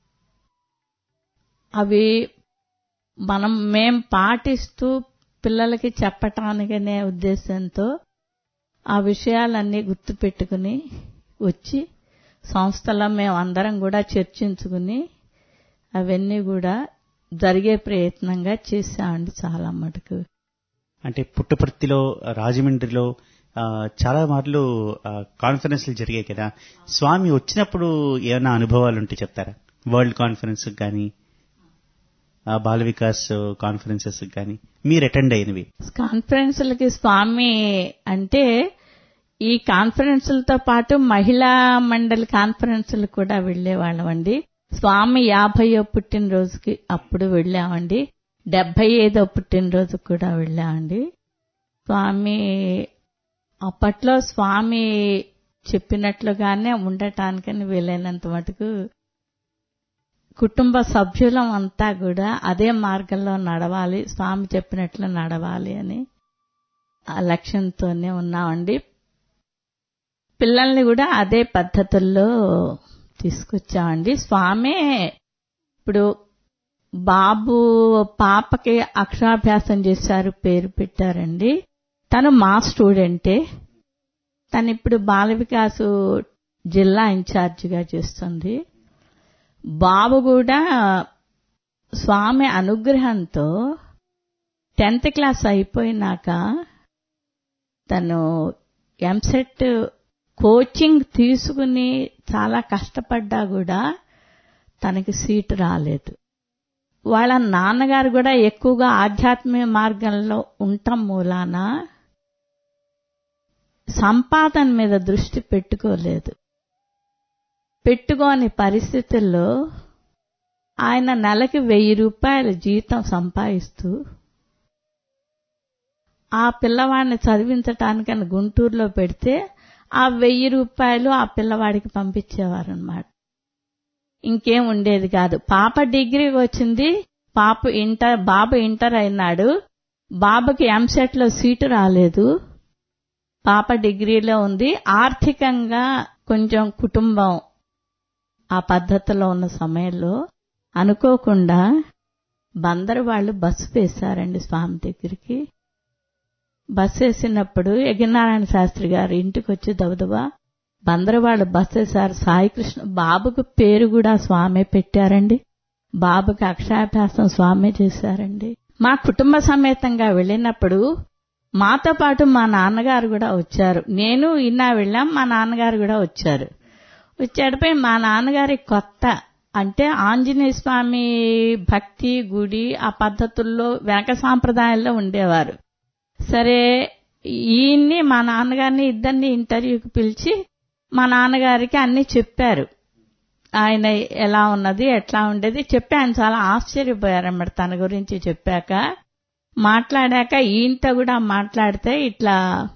అవి మనం మేం పాటిస్తూ పిల్లలకి చెప్పటానికనే ఉద్దేశంతో ఆ విషయాలన్నీ గుర్తుపెట్టుకుని వచ్చి సంస్థలో మేము అందరం కూడా చర్చించుకుని అవన్నీ కూడా జరిగే ప్రయత్నంగా చేశామండి చాలా మటుకు అంటే పుట్టపర్తిలో రాజమండ్రిలో ఆ, చాలా మార్లు ఆ, కాన్ఫరెన్స్లు జరిగాయి కదా స్వామి వచ్చినప్పుడు ఏమైనా అనుభవాలు ఉంటే చెప్తారా వరల్డ్ కాన్ఫరెన్స్ కానీ బాల వికాస్ కాన్ఫరెన్సెస్ కానీ మీరు అటెండ్ అయినవి కాన్ఫరెన్సులకి స్వామి అంటే ఈ కాన్ఫరెన్సులతో పాటు మహిళా మండలి కాన్ఫరెన్సులు కూడా వెళ్లేవాళ్ళమండి స్వామి యాభైయో పుట్టినరోజుకి అప్పుడు వెళ్ళామండి డెబ్బై ఐదో పుట్టినరోజుకి కూడా వెళ్ళామండి స్వామి అప్పట్లో స్వామి చెప్పినట్లుగానే ఉండటానికని వీలైనంత మటుకు కుటుంబ సభ్యులం అంతా కూడా అదే మార్గంలో నడవాలి స్వామి చెప్పినట్లు నడవాలి అని ఆ లక్ష్యంతోనే ఉన్నామండి పిల్లల్ని కూడా అదే పద్ధతుల్లో తీసుకొచ్చామండి స్వామి ఇప్పుడు బాబు పాపకి అక్షరాభ్యాసం చేశారు పేరు పెట్టారండి తను మా స్టూడెంటే తను ఇప్పుడు బాల వికాసు జిల్లా ఇన్ఛార్జిగా చేస్తుంది బాబు కూడా స్వామి అనుగ్రహంతో టెన్త్ క్లాస్ అయిపోయినాక తను ఎంసెట్ కోచింగ్ తీసుకుని చాలా కష్టపడ్డా కూడా తనకి సీటు రాలేదు వాళ్ళ నాన్నగారు కూడా ఎక్కువగా ఆధ్యాత్మిక మార్గంలో ఉండటం మూలాన సంపాదన మీద దృష్టి పెట్టుకోలేదు పెట్టుకోని పరిస్థితుల్లో ఆయన నెలకి వెయ్యి రూపాయల జీతం సంపాదిస్తూ ఆ పిల్లవాడిని చదివించటానికని గుంటూరులో పెడితే ఆ వెయ్యి రూపాయలు ఆ పిల్లవాడికి పంపించేవారనమాట ఇంకేం ఉండేది కాదు పాప డిగ్రీకి వచ్చింది పాప ఇంటర్ బాబు ఇంటర్ అయినాడు బాబుకి ఎంసెట్ లో సీటు రాలేదు పాప డిగ్రీలో ఉంది ఆర్థికంగా కొంచెం కుటుంబం ఆ పద్ధతిలో ఉన్న సమయంలో అనుకోకుండా బందరు వాళ్ళు బస్సు వేశారండి స్వామి దగ్గరికి బస్సు వేసినప్పుడు యజ్ఞనారాయణ శాస్త్రి గారు ఇంటికి వచ్చి దబదబా బందరు వాళ్ళు బస్సు వేశారు సాయికృష్ణ బాబుకు పేరు కూడా స్వామి పెట్టారండి బాబుకి అక్షరాభ్యాసం స్వామి చేశారండి మా కుటుంబ సమేతంగా వెళ్ళినప్పుడు మాతో పాటు మా నాన్నగారు కూడా వచ్చారు నేను ఇన్నా వెళ్ళాం మా నాన్నగారు కూడా వచ్చారు వచ్చేటపై మా నాన్నగారి కొత్త అంటే ఆంజనేయ స్వామి భక్తి గుడి ఆ పద్ధతుల్లో వెనక సాంప్రదాయాల్లో ఉండేవారు సరే ఈయన్ని మా నాన్నగారిని ఇద్దరిని ఇంటర్వ్యూకి పిలిచి మా నాన్నగారికి అన్ని చెప్పారు ఆయన ఎలా ఉన్నది ఎట్లా ఉండేది చెప్పి ఆయన చాలా ఆశ్చర్యపోయారన్నమాట తన గురించి చెప్పాక మాట్లాడాక ఈయనతో కూడా మాట్లాడితే ఇట్లా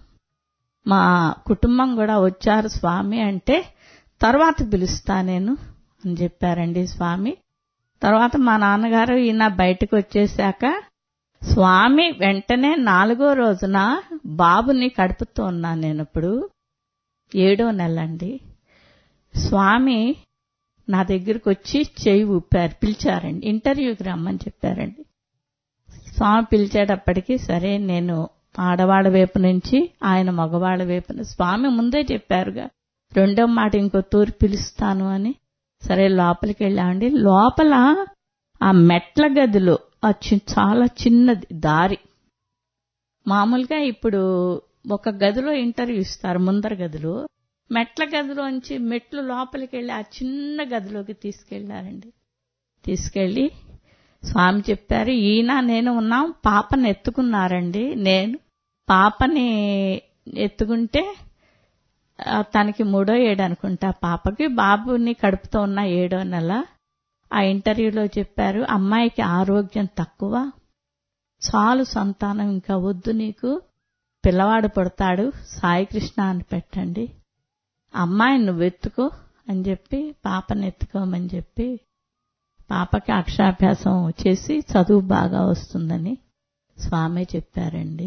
మా కుటుంబం కూడా వచ్చారు స్వామి అంటే తర్వాత పిలుస్తా నేను అని చెప్పారండి స్వామి తర్వాత మా నాన్నగారు ఈయన బయటకు వచ్చేశాక స్వామి వెంటనే నాలుగో రోజున బాబుని కడుపుతూ ఉన్నాను నేను ఇప్పుడు ఏడో నెలండి స్వామి నా దగ్గరకు వచ్చి చేయి ఊపారు పిలిచారండి ఇంటర్వ్యూకి రమ్మని చెప్పారండి స్వామి పిలిచేటప్పటికి సరే నేను ఆడవాళ్ళ వైపు నుంచి ఆయన మగవాళ్ళ వైపు నుంచి స్వామి ముందే చెప్పారుగా రెండో మాట ఇంకో తూరి పిలుస్తాను అని సరే లోపలికి వెళ్ళామండి లోపల ఆ మెట్ల గదిలో ఆ చి- చాలా చిన్నది దారి మామూలుగా ఇప్పుడు ఒక గదిలో ఇంటర్వ్యూ ఇస్తారు ముందర గదిలో మెట్ల గదిలోంచి మెట్లు లోపలికి వెళ్ళి ఆ చిన్న గదిలోకి తీసుకెళ్లారండి తీసుకెళ్లి స్వామి చెప్పారు ఈయన నేను ఉన్నాం పాపని ఎత్తుకున్నారండి నేను పాపని ఎత్తుకుంటే ఆ, తనకి మూడో ఏడు అనుకుంటా పాపకి బాబుని కడుపుతో ఉన్న ఏడో నెల ఆ ఇంటర్వ్యూలో చెప్పారు అమ్మాయికి ఆరోగ్యం తక్కువ చాలు సంతానం ఇంకా వద్దు నీకు పిల్లవాడు పుడతాడు సాయి కృష్ణ అని పెట్టండి అమ్మాయిని నువ్వు ఎత్తుకో అని చెప్పి పాపని ఎత్తుకోమని చెప్పి పాపకి అక్షరాభ్యాసం చేసి చదువు బాగా వస్తుందని స్వామి చెప్పారండి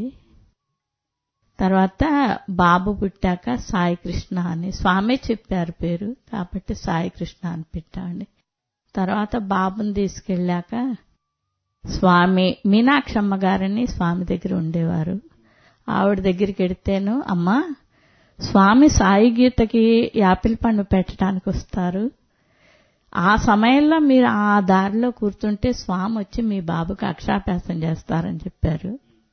తర్వాత బాబు పుట్టాక సాయి కృష్ణ అని స్వామి చెప్పారు పేరు కాబట్టి సాయి కృష్ణ అని పెట్టామండి తర్వాత బాబుని తీసుకెళ్ళాక స్వామి మీనాక్షమ్మ గారని స్వామి దగ్గర ఉండేవారు ఆవిడ దగ్గరికి వెడితేను అమ్మా స్వామి సాయి గీతకి యాపిల్ పండు పెట్టడానికి వస్తారు ఆ సమయంలో మీరు ఆ దారిలో కూర్చుంటే స్వామి వచ్చి మీ బాబుకి అక్షరాభ్యాసం చేస్తారని చెప్పారు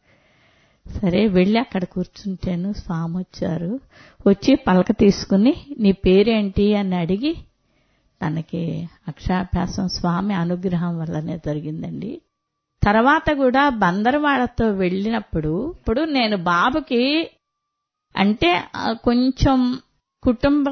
సరే వెళ్ళి అక్కడ కూర్చుంటేను స్వామి వచ్చారు వచ్చి పలక తీసుకుని నీ పేరేంటి అని అడిగి తనకి అక్షరాభ్యాసం స్వామి అనుగ్రహం వల్లనే జరిగిందండి తర్వాత కూడా బందరవాడతో వెళ్ళినప్పుడు ఇప్పుడు నేను బాబుకి అంటే ఆ, కొంచెం కుటుంబ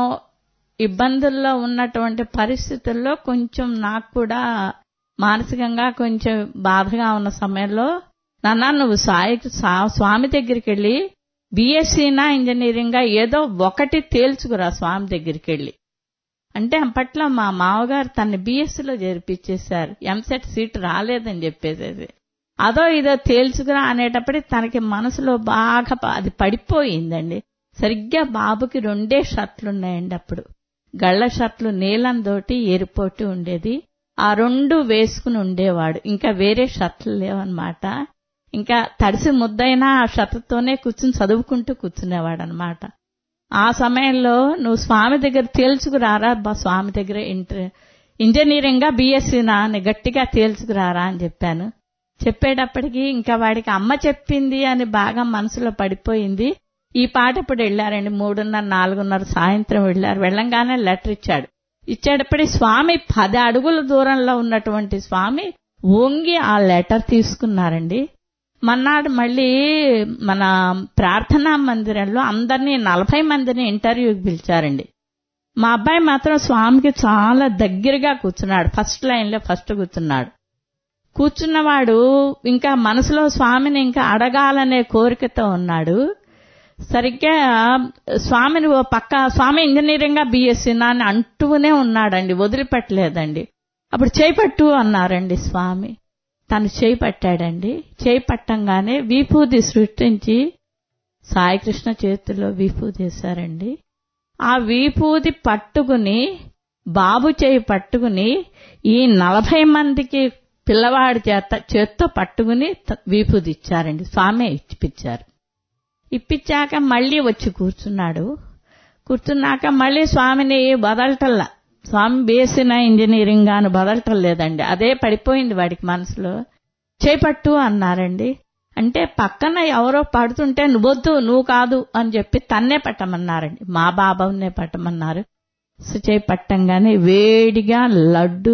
ఇబ్బందుల్లో ఉన్నటువంటి పరిస్థితుల్లో కొంచెం నాకు కూడా మానసికంగా కొంచెం బాధగా ఉన్న సమయంలో నాన్న నువ్వు సాయి సా- స్వామి దగ్గరికి వెళ్ళి బీఎస్సీనా ఇంజనీరింగా ఏదో ఒకటి తేల్చుకురా స్వామి దగ్గరికి వెళ్ళి అంటే అప్పట్లో మా మామగారు తన బీఎస్సీలో చేర్పించేశారు ఎంసెట్ సీట్ రాలేదని చెప్పేసేది అదో ఇదో తేల్చుకురా అనేటప్పటికి తనకి మనసులో బాగా ప- అది పడిపోయిందండి సరిగ్గా బాబుకి రెండే షర్ట్లు ఉన్నాయండి అప్పుడు గళ్ళ షర్ట్లు నీలంతోటి ఎరుపోటి ఉండేది ఆ రెండు వేసుకుని ఉండేవాడు ఇంకా వేరే షర్ట్లు లేవన్నమాట ఇంకా తడిసి ముద్దైనా ఆ షర్ట్తోనే కూర్చుని చదువుకుంటూ కూర్చునేవాడు అనమాట ఆ సమయంలో నువ్వు స్వామి దగ్గర తేల్చుకురారా బా స్వామి దగ్గర ఇంటర్ ఇంజనీరింగా బీఎస్సీనా అని గట్టిగా తేల్చుకురారా అని చెప్పాను చెప్పేటప్పటికి ఇంకా వాడికి అమ్మ చెప్పింది అని బాగా మనసులో పడిపోయింది ఈ పాట ఇప్పుడు వెళ్ళారండి మూడున్నర నాలుగున్నర సాయంత్రం వెళ్ళారు వెళ్ళంగానే లెటర్ ఇచ్చాడు ఇచ్చేటప్పటికి స్వామి పది అడుగుల దూరంలో ఉన్నటువంటి స్వామి వంగి ఆ లెటర్ తీసుకున్నారండి మన్నాడు మళ్ళీ మన ప్రార్థనా మందిరంలో అందరినీ నలభై మందిని ఇంటర్వ్యూకి పిలిచారండి మా అబ్బాయి మాత్రం స్వామికి చాలా దగ్గరగా కూర్చున్నాడు ఫస్ట్ లైన్ లో ఫస్ట్ కూర్చున్నాడు కూర్చున్నవాడు ఇంకా మనసులో స్వామిని ఇంకా అడగాలనే కోరికతో ఉన్నాడు సరిగ్గా స్వామిని ఓ పక్క స్వామి ఇంజనీరింగ్ బీఎస్సీ అని అంటూనే ఉన్నాడండి వదిలిపెట్టలేదండి అప్పుడు చేపట్టు అన్నారండి స్వామి తను చేయి పట్టాడండి చేయి పట్టంగానే విభూది సృష్టించి సాయికృష్ణ చేతిలో విభూది వేశారండి ఆ విభూది పట్టుకుని బాబు చేయి పట్టుకుని ఈ నలభై మందికి పిల్లవాడి చేత చేత్తో పట్టుకుని త- విభూది ఇచ్చారండి స్వామి ఇచ్చిపించారు ఇప్పించాక మళ్ళీ వచ్చి కూర్చున్నాడు కూర్చున్నాక మళ్ళీ స్వామిని వదలటల్లా స్వామి బేసిన ఇంజనీరింగ్ అని వదలటం లేదండి అదే పడిపోయింది వాడికి మనసులో చేపట్టు అన్నారండి అంటే పక్కన ఎవరో పడుతుంటే నువ్వొద్దు నువ్వు కాదు అని చెప్పి తన్నే పట్టమన్నారండి మా బాబానే పట్టమన్నారు సో చేయి పట్టంగానే వేడిగా లడ్డు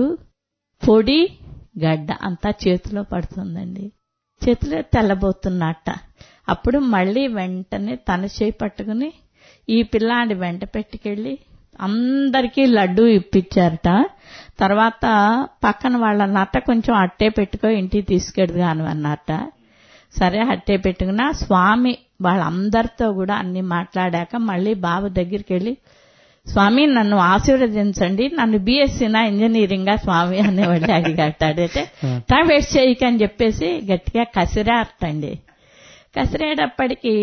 పొడి గడ్డ అంతా చేతిలో పడుతుందండి చేతిలో తెల్లబోతున్నట్ట అప్పుడు మళ్ళీ వెంటనే తన చేయి పట్టుకుని ఈ పిల్లాడి వెంట పెట్టుకెళ్ళి అందరికీ లడ్డు ఇప్పించారట తర్వాత పక్కన వాళ్ళ నట్ట కొంచెం అట్టే పెట్టుకో ఇంటికి తీసుకెడుగాను అన్నట్ట సరే అట్టే పెట్టుకున్నా స్వామి వాళ్ళందరితో కూడా అన్ని మాట్లాడాక మళ్ళీ బాబు దగ్గరికి వెళ్ళి స్వామి నన్ను ఆశీర్వదించండి నన్ను బీఎస్సీనా ఇంజనీరింగా స్వామి అనేవాళ్ళు అడిగాట అడిగితే టైం వేస్ట్ చేయకని చెప్పేసి గట్టిగా కసిరారటండి కసిరేటప్పటికి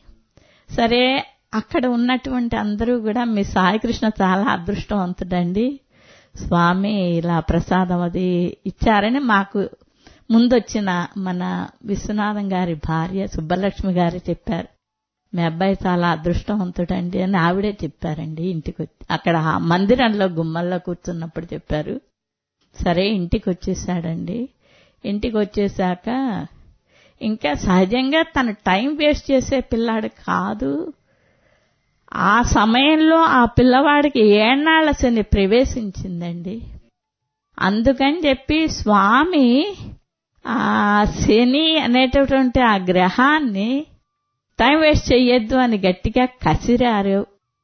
సరే అక్కడ ఉన్నటువంటి అందరూ కూడా మీ సాయికృష్ణ చాలా అదృష్టవంతుడండి స్వామి ఇలా ప్రసాదం అది ఇచ్చారని మాకు ముందొచ్చిన మన విశ్వనాథం గారి భార్య సుబ్బలక్ష్మి గారు చెప్పారు మీ అబ్బాయి చాలా అదృష్టవంతుడండి అని ఆవిడే చెప్పారండి ఇంటికి వచ్చి అక్కడ ఆ మందిరంలో గుమ్మల్లో కూర్చున్నప్పుడు చెప్పారు సరే ఇంటికి వచ్చేసాడండి ఇంటికి వచ్చేసాక ఇంకా సహజంగా తను టైం వేస్ట్ చేసే పిల్లాడు కాదు ఆ సమయంలో ఆ పిల్లవాడికి ఏనాళ్ల శని ప్రవేశించిందండి అందుకని చెప్పి స్వామి ఆ శని అనేటటువంటి ఆ గ్రహాన్ని టైం వేస్ట్ చెయ్యొద్దు అని గట్టిగా కసిరారు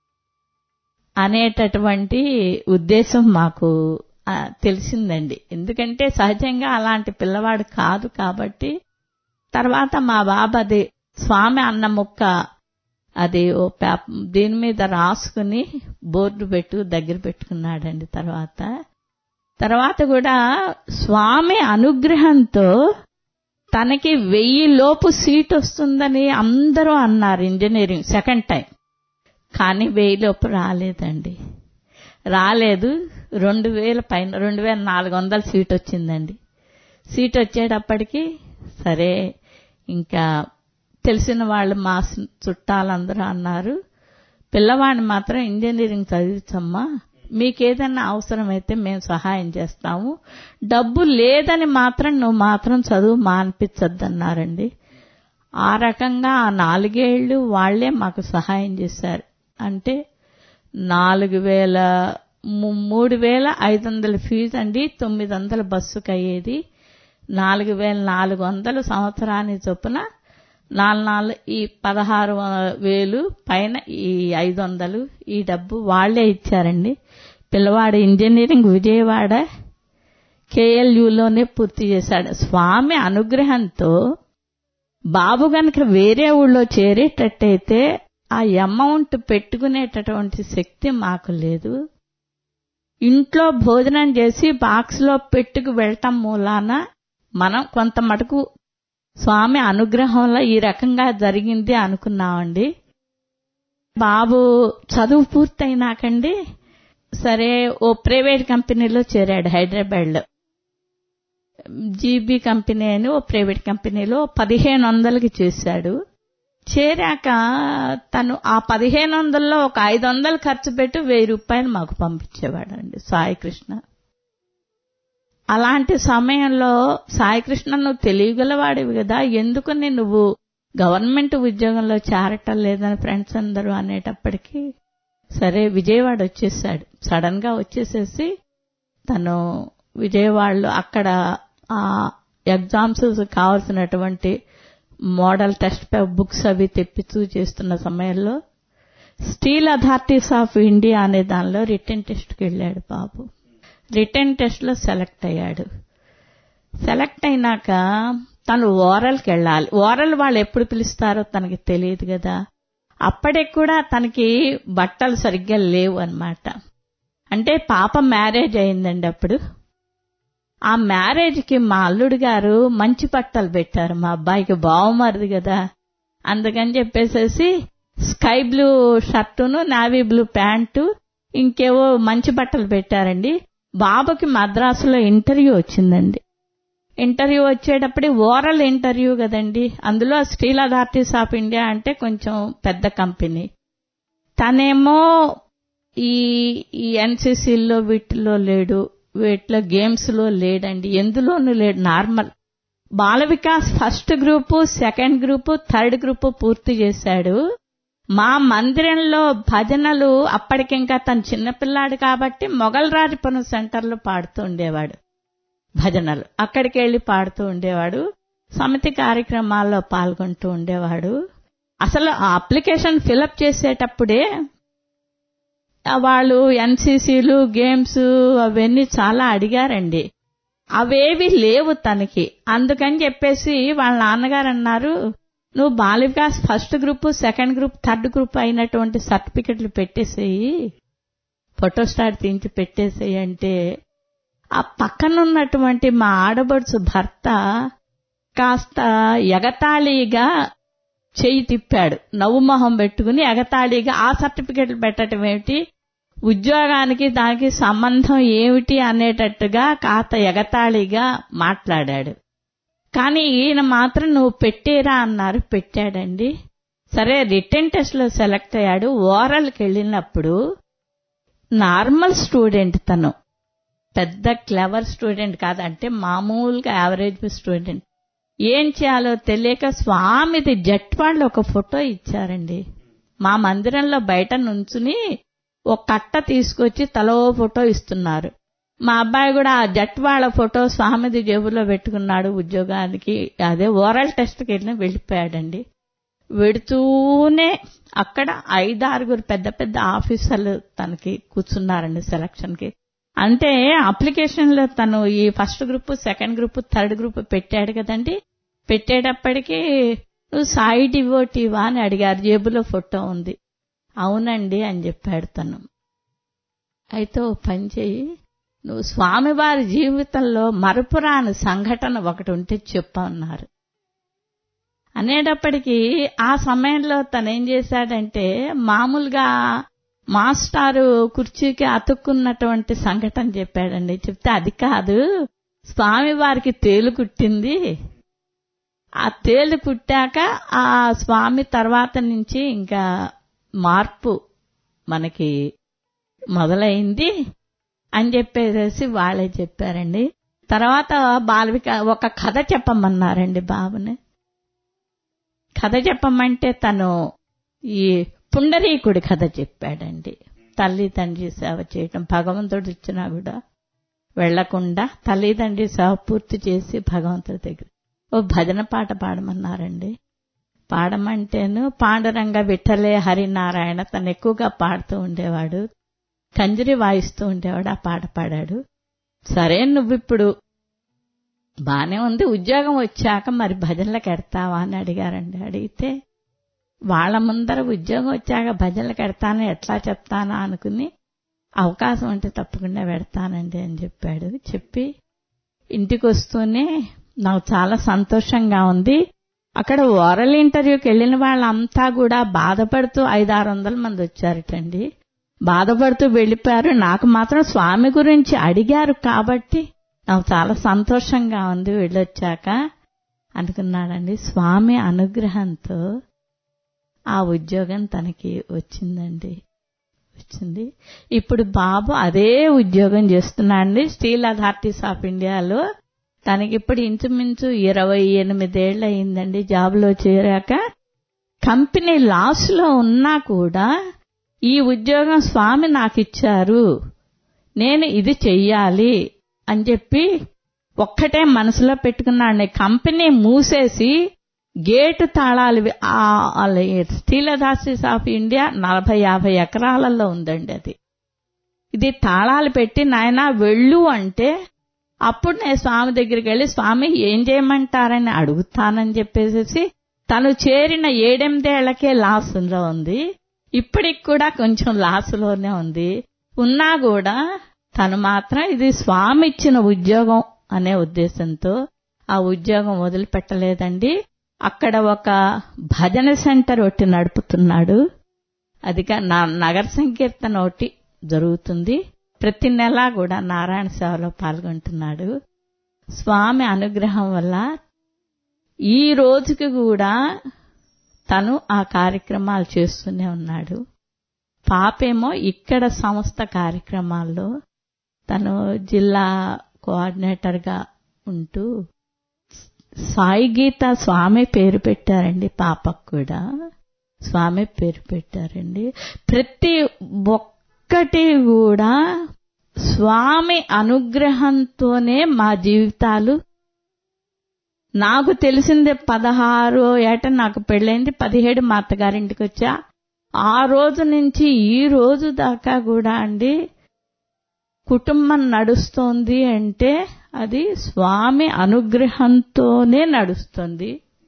అనేటటువంటి ఉద్దేశం మాకు ఆ, తెలిసిందండి ఎందుకంటే సహజంగా అలాంటి పిల్లవాడు కాదు కాబట్టి తర్వాత మా బాబు అది స్వామి అన్న ముక్క అది ఓ పేప దీని మీద రాసుకుని బోర్డు పెట్టు దగ్గర పెట్టుకున్నాడండి తర్వాత తర్వాత కూడా స్వామి అనుగ్రహంతో తనకి వెయ్యి లోపు సీట్ వస్తుందని అందరూ అన్నారు ఇంజనీరింగ్ సెకండ్ టైం కానీ వెయ్యి లోపు రాలేదండి రాలేదు రెండు వేల పైన రెండు వేల నాలుగు వందల సీట్ వచ్చిందండి సీట్ వచ్చేటప్పటికి సరే ఇంకా తెలిసిన వాళ్ళు మా స్- చుట్టాలందరూ అన్నారు పిల్లవాడిని మాత్రం ఇంజనీరింగ్ చదివించమ్మా మీకేదన్నా అవసరమైతే మేము సహాయం చేస్తాము డబ్బు లేదని మాత్రం నువ్వు మాత్రం చదువు మానిపించద్దన్నారండి ఆ రకంగా ఆ నాలుగేళ్లు వాళ్లే మాకు సహాయం చేశారు అంటే నాలుగు వేల ము- మూడు వేల ఐదు వందల ఫీజు అండి తొమ్మిది వందల బస్సుకు అయ్యేది నాలుగు వేల నాలుగు వందలు సంవత్సరానికి చొప్పున నాలుగు నాలుగు ఈ పదహారు వ- వేలు పైన ఈ ఐదు వందలు ఈ డబ్బు వాళ్లే ఇచ్చారండి పిల్లవాడు ఇంజనీరింగ్ విజయవాడ కేఎల్యులోనే పూర్తి చేశాడు స్వామి అనుగ్రహంతో బాబు గనక వేరే ఊళ్ళో చేరేటట్టయితే ఆ అమౌంట్ పెట్టుకునేటటువంటి శక్తి మాకు లేదు ఇంట్లో భోజనం చేసి బాక్స్ లో పెట్టుకు వెళ్ళటం మూలాన మనం కొంత మటుకు స్వామి అనుగ్రహంలో ఈ రకంగా జరిగింది అనుకున్నామండి బాబు చదువు పూర్తయినాకండి సరే ఓ ప్రైవేట్ కంపెనీలో చేరాడు హైదరాబాద్లో జీబీ కంపెనీ అని ఓ ప్రైవేట్ కంపెనీలో పదిహేను వందలకి చేశాడు చేరాక తను ఆ పదిహేను వందల్లో ఒక ఐదు వందలు ఖర్చు పెట్టి వెయ్యి రూపాయలు మాకు పంపించేవాడండి సాయి కృష్ణ అలాంటి సమయంలో సాయి కృష్ణ నువ్వు తెలియగలవాడివి కదా ఎందుకని నువ్వు గవర్నమెంట్ ఉద్యోగంలో చేరటం లేదని ఫ్రెండ్స్ అందరూ అనేటప్పటికీ సరే విజయవాడ వచ్చేసాడు సడన్ గా వచ్చేసేసి తను విజయవాడలో అక్కడ ఆ ఎగ్జామ్స్ కావాల్సినటువంటి మోడల్ టెస్ట్ బుక్స్ అవి తెప్పిస్తూ చేస్తున్న సమయంలో స్టీల్ అథారిటీస్ ఆఫ్ ఇండియా అనే దానిలో రిటర్న్ టెస్ట్కి వెళ్ళాడు బాబు రిటర్న్ టెస్ట్ లో సెలెక్ట్ అయ్యాడు సెలెక్ట్ అయినాక తను ఓరల్కి వెళ్ళాలి ఓరల్ వాళ్ళు ఎప్పుడు పిలుస్తారో తనకి తెలియదు కదా అప్పటికి కూడా తనకి బట్టలు సరిగ్గా లేవు అన్నమాట అంటే పాప మ్యారేజ్ అయిందండి అప్పుడు ఆ మ్యారేజ్ కి మా అల్లుడు గారు మంచి బట్టలు పెట్టారు మా అబ్బాయికి బావమరిది కదా అందుకని చెప్పేసేసి స్కై బ్లూ షర్టును నావీ బ్లూ ప్యాంటు ఇంకేవో మంచి బట్టలు పెట్టారండి బాబుకి మద్రాసులో ఇంటర్వ్యూ వచ్చిందండి ఇంటర్వ్యూ వచ్చేటప్పుడు ఓరల్ ఇంటర్వ్యూ కదండి అందులో స్టీల్ అథారిటీస్ ఆఫ్ ఇండియా అంటే కొంచెం పెద్ద కంపెనీ తనేమో ఈ ఈ ఎన్సీసీలో వీటిలో లేడు వీటిలో గేమ్స్ లో లేడండి ఎందులోనూ లేడు normal Bala Vikas first group second group third group పూర్తి చేశాడు మా మందిరంలో భజనలు అప్పటికింకా తను చిన్నపిల్లాడు కాబట్టి మొగల్రాజపురం సెంటర్లో పాడుతూ ఉండేవాడు భజనలు అక్కడికి వెళ్లి పాడుతూ ఉండేవాడు సమితి కార్యక్రమాల్లో పాల్గొంటూ ఉండేవాడు అసలు ఆ అప్లికేషన్ ఫిలప్ చేసేటప్పుడే ఆ వాళ్ళు ఎన్సీసీలు గేమ్స్ అవన్నీ చాలా అడిగారండి అవేవి లేవు తనకి అందుకని చెప్పేసి వాళ్ళ నాన్నగారు అన్నారు నువ్వు Bala Vikas first group second group third group అయినటువంటి సర్టిఫికెట్లు పెట్టేసేయి ఫోటోస్టాట్ తీయించి పెట్టేసేయి అంటే ఆ పక్కనున్నటువంటి మా ఆడబడుచు భర్త కాస్త ఎగతాళిగా చెయ్యి తిప్పాడు నవ్వు మొహం పెట్టుకుని ఎగతాళిగా ఆ సర్టిఫికెట్లు పెట్టడం ఏమిటి ఉద్యోగానికి దానికి సంబంధం ఏమిటి అనేటట్టుగా కాస్త ఎగతాళిగా మాట్లాడాడు కానీ ఈయన మాత్రం నువ్వు పెట్టేరా అన్నారు పెట్టాడండి సరే రిటర్న్ టెస్ట్ లో సెలెక్ట్ అయ్యాడు ఓరల్కి వెళ్ళినప్పుడు నార్మల్ స్టూడెంట్ తను పెద్ద క్లవర్ స్టూడెంట్ కాదంటే మామూలుగా యావరేజ్ స్టూడెంట్ ఏం చేయాలో తెలియక స్వామిది జట్ వాళ్ళు ఒక ఫోటో ఇచ్చారండి మా మందిరంలో బయట నుంచుని ఒక కట్ట తీసుకొచ్చి తలో ఫోటో ఇస్తున్నారు మా అబ్బాయి కూడా ఆ జట్వాళ్ళ ఫోటో స్వామిది జేబులో పెట్టుకున్నాడు ఉద్యోగానికి అదే ఓరల్ టెస్ట్కి వెళ్ళి వెళ్ళిపోయాడండి వెడుతూనే అక్కడ ఐదారుగురు పెద్ద పెద్ద ఆఫీసర్లు తనకి కూర్చున్నారండి సెలక్షన్ కి అంటే అప్లికేషన్ లో తను ఈ first group second group third group పెట్టాడు కదండి పెట్టేటప్పటికి నువ్వు సాయి డివోటీవా అని అడిగారు జేబులో ఫోటో ఉంది అవునండి అని చెప్పాడు తను అయితే ఓ పని చెయ్యి నువ్వు స్వామివారి జీవితంలో మరపురాని సంఘటన ఒకటి ఉంటే చెప్పన్నారు అనేటప్పటికీ ఆ సమయంలో తను ఏం చేశాడంటే మామూలుగా మాస్టారు కుర్చీకి అతుక్కున్నటువంటి సంఘటన చెప్పాడండి చెప్తే అది కాదు స్వామి వారికి తేలు కుట్టింది ఆ తేలు కుట్టాక ఆ స్వామి తర్వాత నుంచి ఇంకా మార్పు మనకి మొదలైంది అని చెప్పేసి వాళ్ళే చెప్పారండి తర్వాత బాలవిక ఒక కథ చెప్పమన్నారండి బాబుని కథ చెప్పమంటే తను ఈ పుండరీకుడి కథ చెప్పాడండి తల్లి తండ్రి సేవ చేయటం భగవంతుడు ఇచ్చినా కూడా వెళ్లకుండా తల్లిదండ్రి సేవ పూర్తి చేసి భగవంతుడి దగ్గర ఓ భజన పాట పాడమన్నారండి పాడమంటేను పాండురంగ విఠలే హరినారాయణ తను ఎక్కువగా పాడుతూ ఉండేవాడు కంజరి వాయిస్తూ ఉండేవాడు ఆ పాట పాడాడు సరే నువ్విప్పుడు బానే ఉంది ఉద్యోగం వచ్చాక మరి భజనలకు ఎడతావా అని అడిగారండి అడిగితే వాళ్ళ ముందర ఉద్యోగం వచ్చాక భజనలకు ఎడతాను ఎట్లా చెప్తానా అనుకుని అవకాశం ఉంటే తప్పకుండా పెడతానండి అని చెప్పాడు చెప్పి ఇంటికి వస్తూనే నాకు చాలా సంతోషంగా ఉంది అక్కడ ఓరల్ ఇంటర్వ్యూకి వెళ్ళిన వాళ్ళంతా కూడా బాధపడుతూ ఐదారు వందల మంది వచ్చారటండి బాధపడుతూ వెళ్ళిపోయారు నాకు మాత్రం స్వామి గురించి అడిగారు కాబట్టి నాకు చాలా సంతోషంగా ఉంది వెళ్ళొచ్చాక అనుకున్నాడండి స్వామి అనుగ్రహంతో ఆ ఉద్యోగం తనకి వచ్చిందండి వచ్చింది ఇప్పుడు బాబు అదే ఉద్యోగం చేస్తున్నాడండి స్టీల్ అథారిటీస్ ఆఫ్ ఇండియాలో తనకి ఇప్పుడు ఇంచుమించు ఇరవై ఎనిమిదేళ్ళు అయిందండి జాబ్లో చేరాక కంపెనీ లాస్ లో ఉన్నా కూడా ఈ ఉద్యోగం స్వామి నాకు ఇచ్చారు నేను ఇది చెయ్యాలి అని చెప్పి ఒక్కటే మనసులో పెట్టుకున్నాడు కంపెనీ మూసేసి గేటు తాళాలు స్టీల్ అథారిటీస్ ఆఫ్ ఇండియా నలభై యాభై ఎకరాలలో ఉందండి అది ఇది తాళాలు పెట్టి నాయన వెళ్ళు అంటే అప్పుడు నేను స్వామి దగ్గరికి వెళ్ళి స్వామి ఏం చేయమంటారని అడుగుతానని చెప్పేసి తను చేరిన ఏడెనిమిదేళ్లకే లాస్లో ఉంది ఇప్పటికి కూడా కొంచెం లాస్లోనే ఉంది ఉన్నా కూడా తను మాత్రం ఇది స్వామి ఇచ్చిన ఉద్యోగం అనే ఉద్దేశంతో ఆ ఉద్యోగం వదిలిపెట్టలేదండి అక్కడ ఒక భజన సెంటర్ ఒకటి నడుపుతున్నాడు అది నగర సంకీర్తన ఒకటి జరుగుతుంది ప్రతి నెల కూడా నారాయణ సేవలో పాల్గొంటున్నాడు స్వామి అనుగ్రహం వల్ల ఈ రోజుకి కూడా తను ఆ కార్యక్రమాలు చేస్తూనే ఉన్నాడు పాపేమో ఇక్కడ సంస్థ కార్యక్రమాల్లో తను జిల్లా కోఆర్డినేటర్గా ఉంటూ సాయి గీత స్వామి పేరు పెట్టారండి పాపకు కూడా స్వామి పేరు పెట్టారండి ప్రతి ఒక్కటి కూడా స్వామి అనుగ్రహంతోనే మా జీవితాలు నాకు తెలిసిందే పదహారో ఏట నాకు పెళ్ళైంది పదిహేడు మా అత్తగారింటికి వచ్చా ఆ రోజు నుంచి ఈ రోజు దాకా కూడా అండి కుటుంబం నడుస్తోంది అంటే అది స్వామి అనుగ్రహంతోనే నడుస్తుంది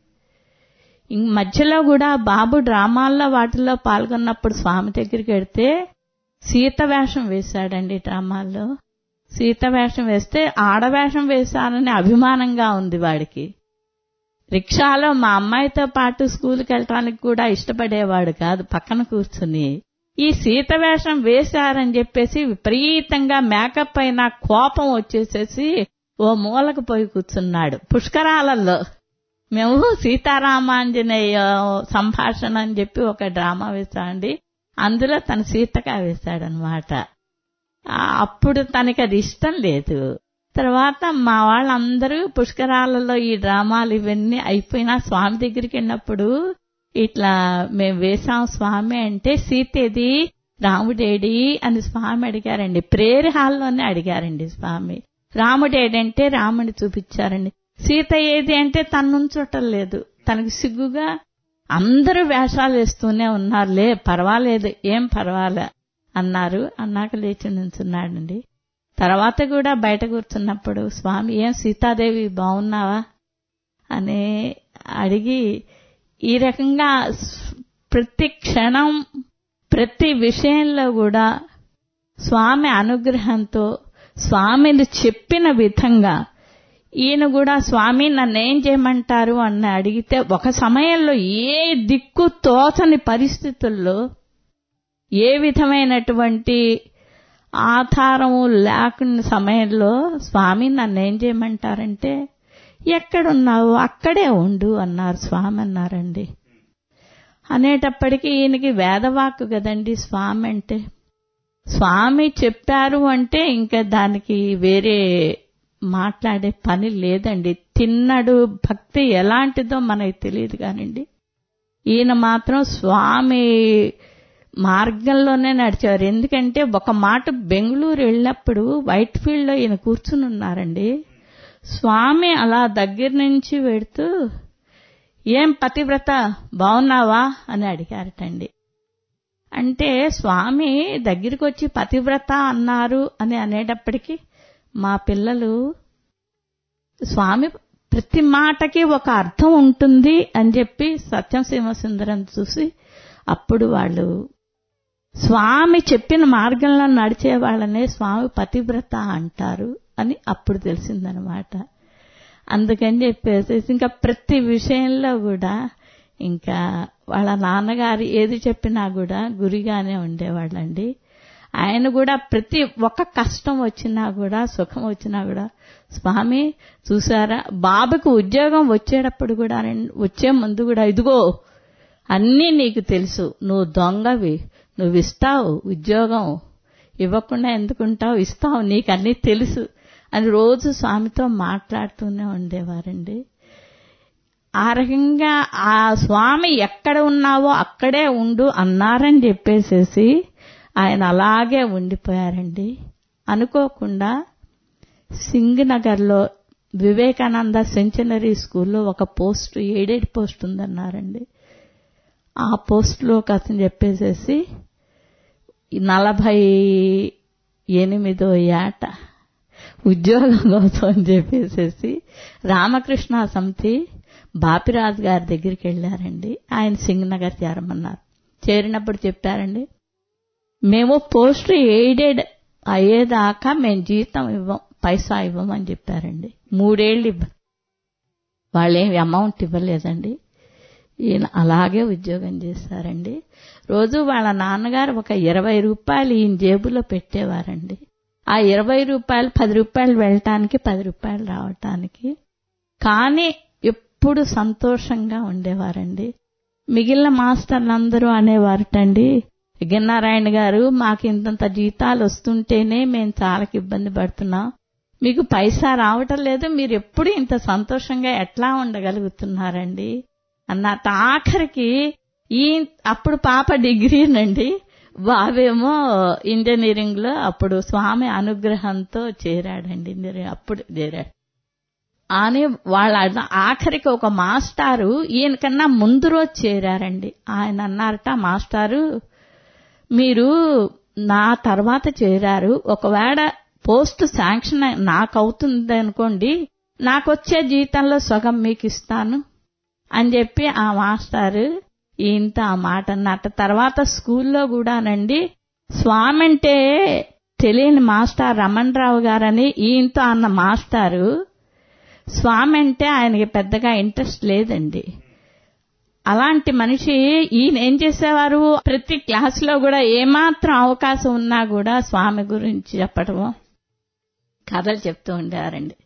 మధ్యలో కూడా బాబు డ్రామాల్లో వాటిల్లో పాల్గొన్నప్పుడు స్వామి దగ్గరికి వెడితే సీత వేషం వేశాడండి డ్రామాల్లో సీత వేషం వేస్తే ఆడవేషం వేశానని అభిమానంగా ఉంది వాడికి రిక్షాలో మా అమ్మాయితో పాటు స్కూల్కి వెళ్ళటానికి కూడా ఇష్టపడేవాడు కాదు పక్కన కూర్చుని ఈ సీత వేషం వేశారని చెప్పేసి విపరీతంగా మేకప్ అయిన కోపం వచ్చేసేసి ఓ మూలకు పోయి కూర్చున్నాడు పుష్కరాలలో మేము సీతారామాంజనేయ సంభాషణ అని చెప్పి ఒక డ్రామా వేశామండి అందులో తన సీతగా వేశాడనమాట అప్పుడు తనకి అది ఇష్టం లేదు తర్వాత మా వాళ్ళందరూ పుష్కరాలలో ఈ డ్రామాలు ఇవన్నీ అయిపోయినా స్వామి దగ్గరికి వెళ్ళినప్పుడు ఇట్లా మేము వేసాం స్వామి అంటే సీతేది రాముడేడి అని స్వామి అడిగారండి ప్రేయర్ హాల్లోనే అడిగారండి స్వామి రాముడేడంటే రాముని చూపించారండి సీత ఏది అంటే తన్నుంచటం లేదు తనకి సిగ్గుగా అందరూ వేషాలు వేస్తూనే ఉన్నారులే పర్వాలేదు ఏం పర్వాలే అన్నారు అన్నాక లేచి నించున్నాడండి తర్వాత కూడా బయట కూర్చున్నప్పుడు స్వామి ఏం సీతాదేవి బాగున్నావా అని అడిగి ఈ రకంగా ప్రతి క్షణం ప్రతి విషయంలో కూడా స్వామి అనుగ్రహంతో స్వామిని చెప్పిన విధంగా ఈయన కూడా స్వామి నన్నేం చేయమంటారు అని అడిగితే ఒక సమయంలో ఏ దిక్కు తోచని పరిస్థితుల్లో ఏ విధమైనటువంటి ఆధారము లేకున్న సమయంలో స్వామి నన్నేం చేయమంటారంటే ఎక్కడున్నావు అక్కడే ఉండు అన్నారు స్వామి అన్నారండి అనేటప్పటికీ ఈయనకి వేదవాక్కు కదండి స్వామి అంటే స్వామి చెప్పారు అంటే ఇంకా దానికి వేరే మాట్లాడే పని లేదండి తిన్నడు భక్తి ఎలాంటిదో మనకి తెలియదు కానండి ఈయన మాత్రం స్వామి మార్గంలోనే నడిచారు ఎందుకంటే ఒక మాట బెంగళూరు వెళ్ళినప్పుడు వైట్ ఫీల్డ్ లో ఈయన కూర్చుని ఉన్నారండి స్వామి అలా దగ్గర నుంచి వెడుతూ ఏం పతివ్రత బాగున్నావా అని అడిగారటండి అంటే స్వామి దగ్గరికి వచ్చి పతివ్రత అన్నారు అని అనేటప్పటికీ మా పిల్లలు స్వామి ప్రతి మాటకి ఒక అర్థం ఉంటుంది అని చెప్పి సత్యం సింహసుందరం చూసి అప్పుడు వాళ్ళు స్వామి చెప్పిన మార్గంలో నడిచే వాళ్ళనే స్వామి పతివ్రత అంటారు అని అప్పుడు తెలిసిందనమాట అందుకని చెప్పేసి ఇంకా ప్రతి విషయంలో కూడా ఇంకా వాళ్ళ నాన్నగారు ఏది చెప్పినా కూడా గురిగానే ఉండేవాళ్ళండి ఆయన కూడా ప్రతి ఒక్క కష్టం వచ్చినా కూడా సుఖం వచ్చినా కూడా స్వామి చూసారా బాబుకు ఉద్యోగం వచ్చేటప్పుడు కూడా వచ్చే ముందు కూడా ఇదిగో అన్నీ నీకు తెలుసు నువ్వు దొంగవి నువ్వు ఇస్తావు ఉద్యోగం ఇవ్వకుండా ఎందుకుంటావు ఇస్తావు నీకు అన్నీ తెలుసు అని రోజు స్వామితో మాట్లాడుతూనే ఉండేవారండి ఆ రకంగా ఆ స్వామి ఎక్కడ ఉన్నావో అక్కడే ఉండు అన్నారని చెప్పేసేసి ఆయన అలాగే ఉండిపోయారండి అనుకోకుండా సింగ్ నగర్లో వివేకానంద సెంచనరీ స్కూల్లో ఒక పోస్ట్ ఎయిడెడ్ పోస్ట్ ఉందన్నారండి ఆ పోస్ట్లో అతను చెప్పేసేసి నలభై ఎనిమిదో ఏట ఉద్యోగం కోసం అని చెప్పేసేసి రామకృష్ణ సమితి బాపిరాజు గారి దగ్గరికి వెళ్ళారండి ఆయన సింగ్ నగర్ చేరమన్నారు చేరినప్పుడు చెప్పారండి మేము పోస్ట్ ఎయిడెడ్ అయ్యేదాకా మేము జీతం ఇవ్వం పైసా ఇవ్వమని చెప్పారండి మూడేళ్ళు ఇవ్వ వాళ్ళేమి అమౌంట్ ఇవ్వలేదండి ఈయన అలాగే ఉద్యోగం చేశారండి రోజు వాళ్ళ నాన్నగారు ఒక ఇరవై రూపాయలు ఈయన జేబులో పెట్టేవారండి ఆ ఇరవై రూపాయలు పది రూపాయలు వెళ్ళటానికి పది రూపాయలు రావటానికి కానీ ఎప్పుడు సంతోషంగా ఉండేవారండి మిగిలిన మాస్టర్లందరూ అనేవారటండి గిన్నారాయణ గారు మాకు ఇంతంత జీతాలు వస్తుంటేనే మేము చాలా ఇబ్బంది పడుతున్నాం మీకు పైసా రావటం లేదు మీరు ఎప్పుడు ఇంత సంతోషంగా ఎట్లా ఉండగలుగుతున్నారండి అన్నట్టు ఆఖరికి ఈ అప్పుడు పాప డిగ్రీనండి బాబేమో ఇంజనీరింగ్ లో అప్పుడు స్వామి అనుగ్రహంతో చేరాడండి అప్పుడు చేరాడు అని వాళ్ళ ఆఖరికి ఒక మాస్టారు ఈయనకన్నా ముందు రోజు చేరారండి ఆయన అన్నారట మాస్టారు మీరు నా తర్వాత చేరారు ఒకవేళ పోస్ట్ శాంక్షన్ నాకు అవుతుంది అనుకోండి నాకొచ్చే జీతంలో సగం మీకు ఇస్తాను అని చెప్పి ఆ మాస్టారు ఈయనతో ఆ మాట అన్నట్టు తర్వాత స్కూల్లో కూడానండి స్వామి అంటే తెలియని మాస్టర్ రమణ్ రావు గారని ఈయనతో అన్న మాస్టారు స్వామి అంటే ఆయనకి పెద్దగా ఇంట్రెస్ట్ లేదండి అలాంటి మనిషి ఈయన ఏం చేసేవారు ప్రతి క్లాసులో కూడా ఏమాత్రం అవకాశం ఉన్నా కూడా స్వామి గురించి చెప్పడము కథలు చెప్తూ ఉండేవారండి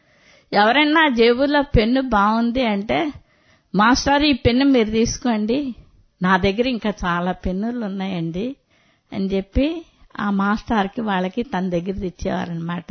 ఎవరైనా జేబులో పెన్ను బాగుంది అంటే మాస్టర్ ఈ పెన్ను మీరు తీసుకోండి నా దగ్గర ఇంకా చాలా పెన్నులు ఉన్నాయండి అని చెప్పి ఆ మాస్టర్కి వాళ్ళకి తన దగ్గర తెచ్చేవారనమాట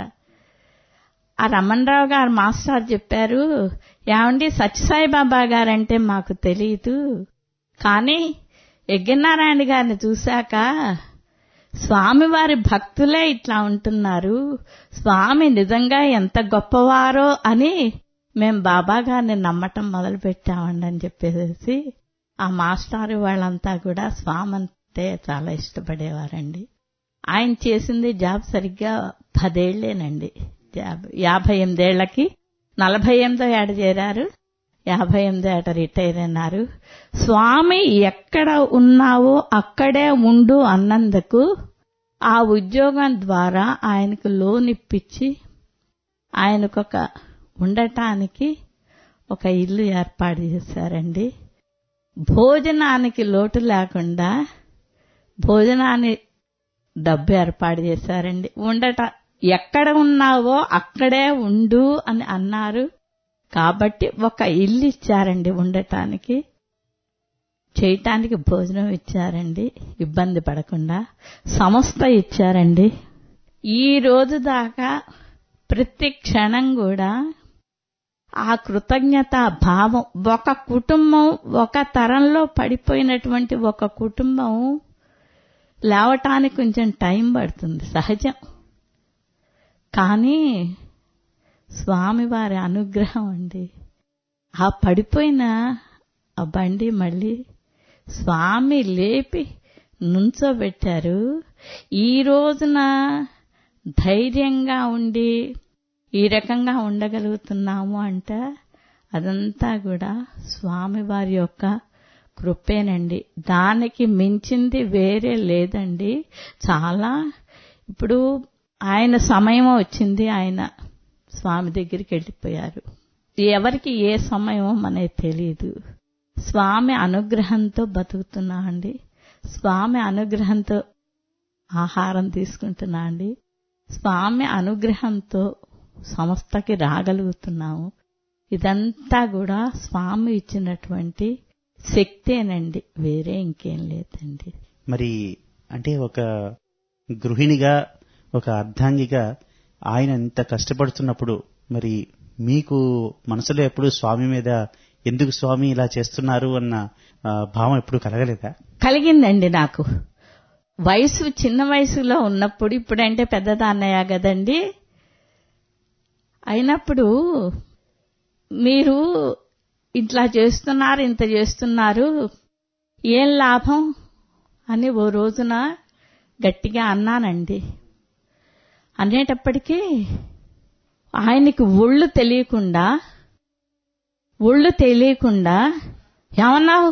ఆ రమణరావు గారు మాస్టర్ చెప్పారు ఏమండి సత్యసాయిబాబా గారంటే మాకు తెలియదు కానీ యజ్ఞనారాయణ గారిని చూశాక స్వామివారి భక్తులే ఇట్లా ఉంటున్నారు స్వామి నిజంగా ఎంత గొప్పవారో అని మేం బాబా గారిని నమ్మటం మొదలు పెట్టామండి అని చెప్పేసి ఆ మాస్టారు వాళ్ళంతా కూడా స్వామి అంటే చాలా ఇష్టపడేవారండి ఆయన చేసింది జాబ్ సరిగ్గా పదేళ్లేనండి జాబ్ యాభై ఎనిమిదేళ్లకి నలభై ఎనిమిదో ఏట చేరారు యాభై ఎనిమిదో ఏట రిటైర్ అయినారు స్వామి ఎక్కడ ఉన్నావో అక్కడే ఉండు అన్నందుకు ఆ ఉద్యోగం ద్వారా ఆయనకు లోన్ ఇప్పించి ఆయనకొక ఉండటానికి ఒక ఇల్లు ఏర్పాటు చేశారండి భోజనానికి లోటు లేకుండా భోజనాన్ని డబ్బు ఏర్పాటు చేశారండి ఉండట ఎక్కడ ఉన్నావో అక్కడే ఉండు అని అన్నారు కాబట్టి ఒక ఇల్లు ఇచ్చారండి ఉండటానికి చేయటానికి భోజనం ఇచ్చారండి ఇబ్బంది పడకుండా సంస్థ ఇచ్చారండి ఈ రోజు దాకా ప్రతి క్షణం కూడా ఆ కృతజ్ఞత భావం ఒక కుటుంబం ఒక తరంలో పడిపోయినటువంటి ఒక కుటుంబం లేవటానికి కొంచెం టైం పడుతుంది సహజం కానీ స్వామివారి అనుగ్రహం అండి ఆ పడిపోయిన ఆ బండి మళ్ళీ స్వామి లేపి నుంచోబెట్టారు ఈ రోజున ధైర్యంగా ఉండి ఈ రకంగా ఉండగలుగుతున్నాము అంటే అదంతా కూడా స్వామివారి యొక్క కృపేనండి దానికి మించింది వేరే లేదండి చాలా ఇప్పుడు ఆయన సమయం వచ్చింది ఆయన స్వామి దగ్గరికి వెళ్ళిపోయారు ఎవరికి ఏ సమయమో మనకి తెలియదు స్వామి అనుగ్రహంతో బతుకుతున్నా అండి స్వామి అనుగ్రహంతో ఆహారం తీసుకుంటున్నా అండి స్వామి అనుగ్రహంతో సంస్థకి రాగలుగుతున్నాము ఇదంతా కూడా స్వామి ఇచ్చినటువంటి శక్తేనండి వేరే ఇంకేం లేదండి మరి అంటే ఒక గృహిణిగా ఒక అర్ధాంగిగా ఆయన ఇంత కష్టపడుతున్నప్పుడు మరి మీకు మనసులో ఎప్పుడు స్వామి మీద ఎందుకు స్వామి ఇలా చేస్తున్నారు అన్న ఆ, భావం ఎప్పుడు కలగలేదా కలిగిందండి నాకు వయసు చిన్న వయసులో ఉన్నప్పుడు ఇప్పుడంటే పెద్దదాన్నయ్య కదండి అయినప్పుడు మీరు ఇట్లా చేస్తున్నారు ఇంత చేస్తున్నారు ఏం లాభం అని ఓ రోజున గట్టిగా అన్నానండి అనేటప్పటికీ ఆయనకి ఒళ్ళు తెలియకుండా ఒళ్ళు తెలియకుండా ఏమన్నావు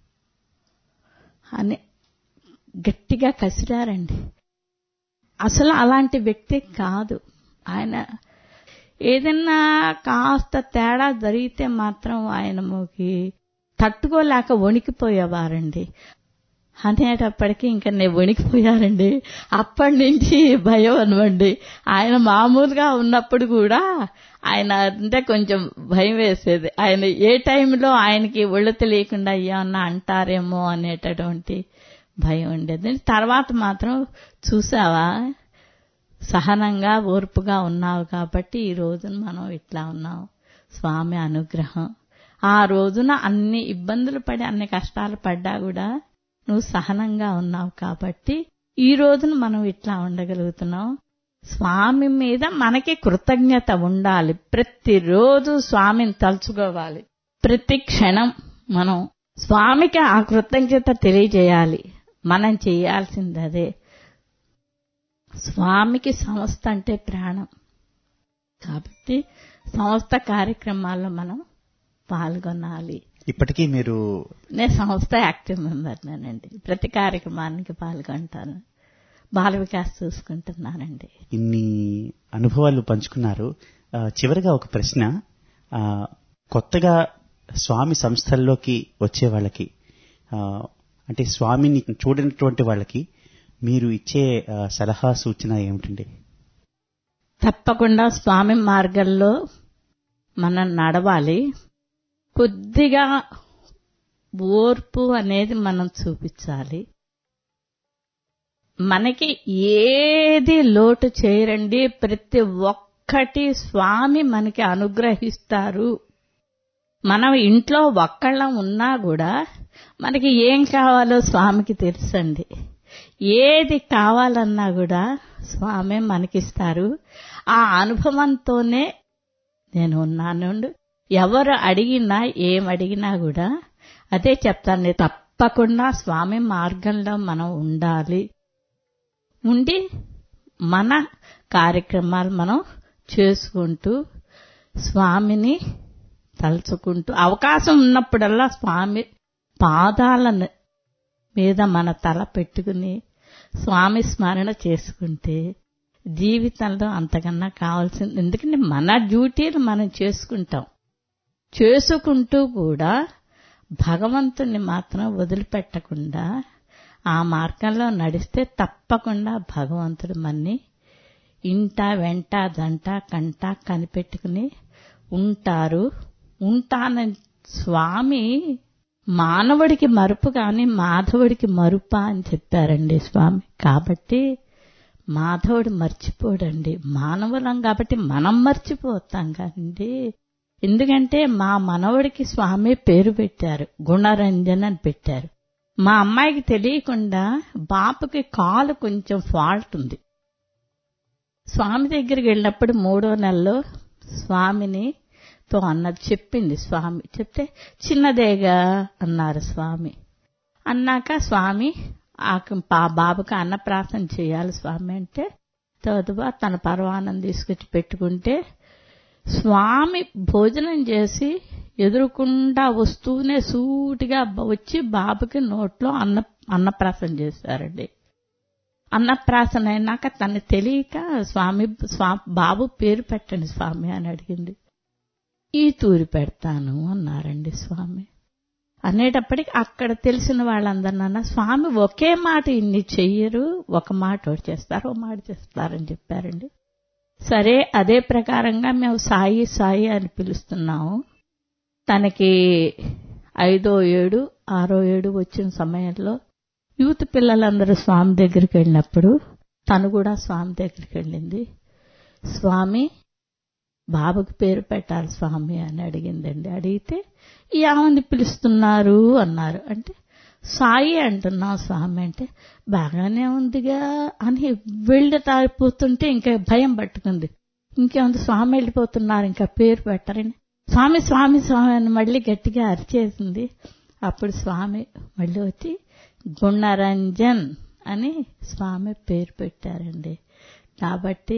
అని గట్టిగా కసిరారండి అసలు అలాంటి వ్యక్తి కాదు ఆయన ఏదన్నా కాస్త తేడా జరిగితే మాత్రం ఆయనకి తట్టుకోలేక వణికిపోయేవారండి అనేటప్పటికీ ఇంకా నేను వణికిపోయారండి అప్పటి నుంచి భయం అనవండి ఆయన మామూలుగా ఉన్నప్పుడు కూడా ఆయన అంటే కొంచెం భయం వేసేది ఆయన ఏ టైంలో ఆయనకి ఒళ్ళు తెలియకుండా ఏమన్నా అంటారేమో అనేటటువంటి భయం ఉండేది తర్వాత మాత్రం చూసావా సహనంగా ఓర్పుగా ఉన్నావు కాబట్టి ఈ రోజున మనం ఇట్లా ఉన్నాం స్వామి అనుగ్రహం ఆ రోజున అన్ని ఇబ్బందులు పడి అన్ని కష్టాలు పడ్డా కూడా నువ్వు సహనంగా ఉన్నావు కాబట్టి ఈ రోజున మనం ఇట్లా ఉండగలుగుతున్నాం స్వామి మీద మనకి కృతజ్ఞత ఉండాలి ప్రతిరోజు స్వామిని తలుచుకోవాలి ప్రతి క్షణం మనం స్వామికి ఆ కృతజ్ఞత తెలియజేయాలి మనం చేయాల్సింది అదే స్వామికి సంస్థ అంటే ప్రాణం కాబట్టి సంస్థ కార్యక్రమాల్లో మనం పాల్గొనాలి ఇప్పటికీ మీరు నేను సంస్థ యాక్టివ్ మెంబర్నేనండి ప్రతి కార్యక్రమానికి పాల్గొంటాను బాల వికాస్ చూసుకుంటున్నానండి ఇన్ని అనుభవాలు పంచుకున్నారు ఆ, చివరిగా ఒక ప్రశ్న ఆ, కొత్తగా స్వామి సంస్థల్లోకి వచ్చే వాళ్ళకి ఆ, అంటే స్వామిని చూడనటువంటి వాళ్ళకి మీరు ఇచ్చే ఆ, సలహా సూచన ఏమిటండి తప్పకుండా స్వామి మార్గంలో మనం నడవాలి కొద్దిగా ఓర్పు అనేది మనం చూపించాలి మనకి ఏది లోటు చేయరండి ప్రతి ఒక్కటి స్వామి మనకి అనుగ్రహిస్తారు మనం ఇంట్లో ఒక్కళ్ళం ఉన్నా కూడా మనకి ఏం కావాలో స్వామికి తెలుసండి ఏది కావాలన్నా కూడా స్వామి మనకిస్తారు ఆ అనుభవంతోనే నేను ఉన్నాను ఎవరు అడిగినా ఏం అడిగినా కూడా అదే చెప్తాను నేను తప్పకుండా స్వామి మార్గంలో మనం ఉండాలి ఉండి మన కార్యక్రమాలు మనం చేసుకుంటూ స్వామిని తలుచుకుంటూ అవకాశం ఉన్నప్పుడల్లా స్వామి పాదాల మీద మన తల పెట్టుకుని స్వామి స్మరణ చేసుకుంటే జీవితంలో అంతకన్నా కావాల్సింది ఎందుకంటే మన డ్యూటీలు మనం చేసుకుంటాం చేసుకుంటూ కూడా భగవంతుణ్ణి మాత్రం వదిలిపెట్టకుండా ఆ మార్గంలో నడిస్తే తప్పకుండా భగవంతుడు మన్ని ఇంట వెంట దంట కంట కనిపెట్టుకుని ఉంటారు ఉంటానని స్వామి మానవుడికి మరుపు కాని మాధవుడికి మరుప అని చెప్పారండి స్వామి కాబట్టి మాధవుడు మర్చిపోడండి మానవులం కాబట్టి మనం మర్చిపోతాం కానండి ఎందుకంటే మా మనవడికి స్వామి పేరు పెట్టారు గుణరంజన్ అని పెట్టారు మా అమ్మాయికి తెలియకుండా బాపుకి కాలు కొంచెం ఫాల్ట్ ఉంది స్వామి దగ్గరికి వెళ్ళినప్పుడు మూడో నెలలో స్వామిని తో అన్నది చెప్పింది స్వామి చెప్తే చిన్నదేగా అన్నారు స్వామి అన్నాక స్వామి ఆ బాబుకి అన్నప్రాసన చేయాలి స్వామి అంటే తదుపా తన పర్వానం తీసుకొచ్చి పెట్టుకుంటే స్వామి భోజనం చేసి ఎదురుకుండా వస్తూనే సూటిగా వచ్చి బాబుకి నోట్లో అన్న అన్నప్రాసన చేశారండి అన్నప్రాసన అయినాక తను తెలియక స్వామి స్వా బాబు పేరు పెట్టండి స్వామి అని అడిగింది ఈ తూరి పెడతాను అన్నారండి స్వామి అనేటప్పటికి అక్కడ తెలిసిన వాళ్ళందరినన్నా స్వామి ఒకే మాట ఇన్ని చెయ్యరు ఒక మాట ఒకటి చేస్తారు ఒక మాట చేస్తారని చెప్పారండి సరే అదే ప్రకారంగా మేము సాయి సాయి అని పిలుస్తున్నాము తనకి ఐదో ఏడు ఆరో ఏడు వచ్చిన సమయంలో యూత్ పిల్లలందరూ స్వామి దగ్గరికి వెళ్ళినప్పుడు తను కూడా స్వామి దగ్గరికి వెళ్ళింది స్వామి బాబుకి పేరు పెట్టాలి స్వామి అని అడిగిందండి అడిగితే ఈ ఆమెని పిలుస్తున్నారు అన్నారు అంటే సాయి అంటున్నాం స్వామి అంటే బాగానే ఉందిగా అని వెళ్ళి తాగిపోతుంటే ఇంకా భయం పట్టుకుంది ఇంకేముంది స్వామి వెళ్ళిపోతున్నారు ఇంకా పేరు పెట్టరని స్వామి స్వామి స్వామి అని మళ్ళీ గట్టిగా అరిచేసింది అప్పుడు స్వామి మళ్ళీ వచ్చి గుణరంజన్ అని స్వామి పేరు పెట్టారండి కాబట్టి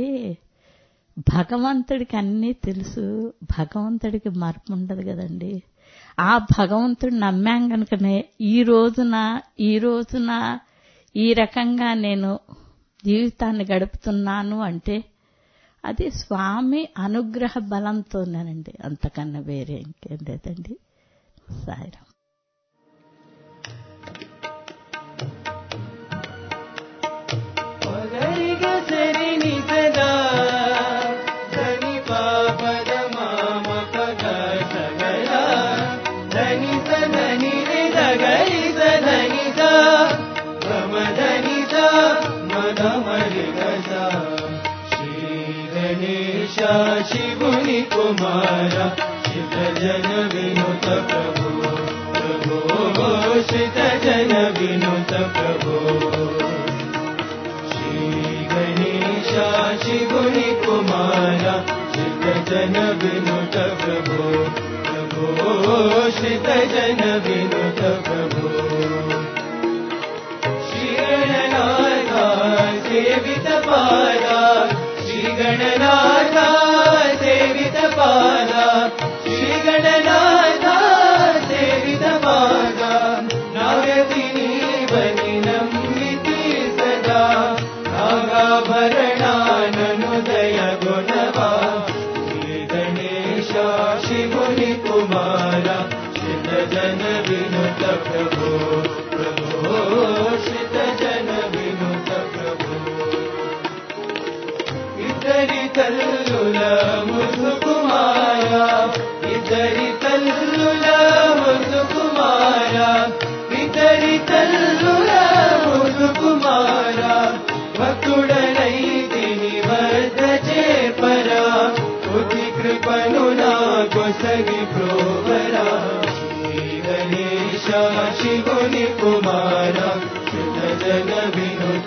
భగవంతుడికి అన్నీ తెలుసు భగవంతుడికి మరపు ఉండదు కదండి ఆ భగవంతుడు నమ్మాం కనుకనే ఈ రోజున ఈ రోజున ఈ రకంగా నేను జీవితాన్ని గడుపుతున్నాను అంటే అది స్వామి అనుగ్రహ బలంతోనేనండి అంతకన్నా వేరే ఇంకేం లేదండి సాయిరాం శివుని కుమార శిత జన వినుత ప్రభు ప్రభో శిత జన వినుత ప్రభు శ్రీ గణేశ శివుని కుమార శిత జన వినుత ప్రభు ప్రభో శిత జన వినుత ప్రభు శ్రీ గణనాథ సేవిత పాదా శ్రీ గణనాథ సేవిత పాద శ్రీ గణనాథ సేవిత పాద నాగతి నీవని నమ్మితి సదా నాగాభరణానను దయ గుణవా శ్రీ గణేశ శివుని కుమార శిత జన వినుత ప్రభో ప్రభో శిత జన వినుత ప్రభో ఇద్దరి తల్లుల ముసుకుమార ఇద్దరి తల్లుల ముసుకుమార ఇద్దరి తల్లుల ముసుకుమార భక్తుడనై తిని వద్ద చేపరా ఉతి కృపను నాకు సగి ప్రోవరా శ్రీ గణేశ శివుని కుమార శుద్ధ జన వినుత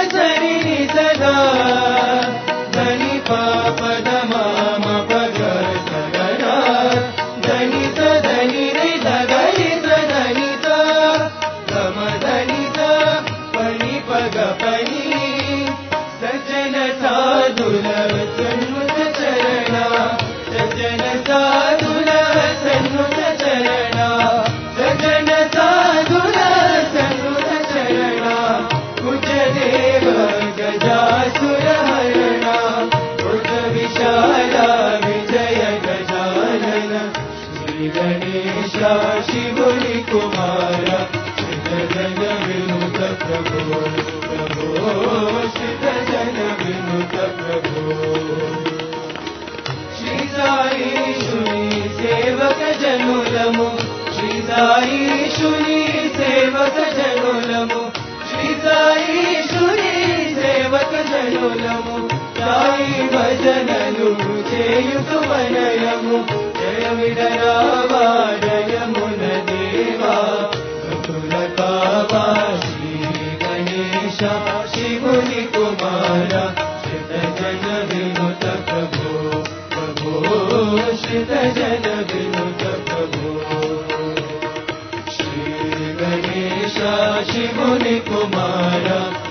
సరి ని సదా ధని పాప మామ పగ సగరా ధని సదని రి సగరి సదని స గమ ధని స పని పగ పని సజ్జన సాధుల సన్ముఖ చరణ సజ్జన సాధుల సన్ముఖ చరణ సజ్జన సాధుల సన్ముఖ చరణ కుజ దేవ గజాసుర హరణ కుజ విశాల విజయ గజానన శ్రీ గణేశ శివుని కుమార శ్రీ జన వినుత ప్రభో ప్రభో శ్రీ జన వినుత ప్రభో శ్రీ సాయిషుని సేవక జనులము శ్రీ సాయిషుని సేవక జనులము శ్రీ సాయిషుని సేవక జనులము సాయి భజనలు చేయుతు వనయము జయ విడరావా జయమున దేవా భక్తుల కావా శ్రీ గణేశ శివుని కుమార శ్రిత జన వినుత ప్రభో ప్రభో శ్రిత జన వినుత ప్రభో శ్రీ గణేశ శివుని కుమార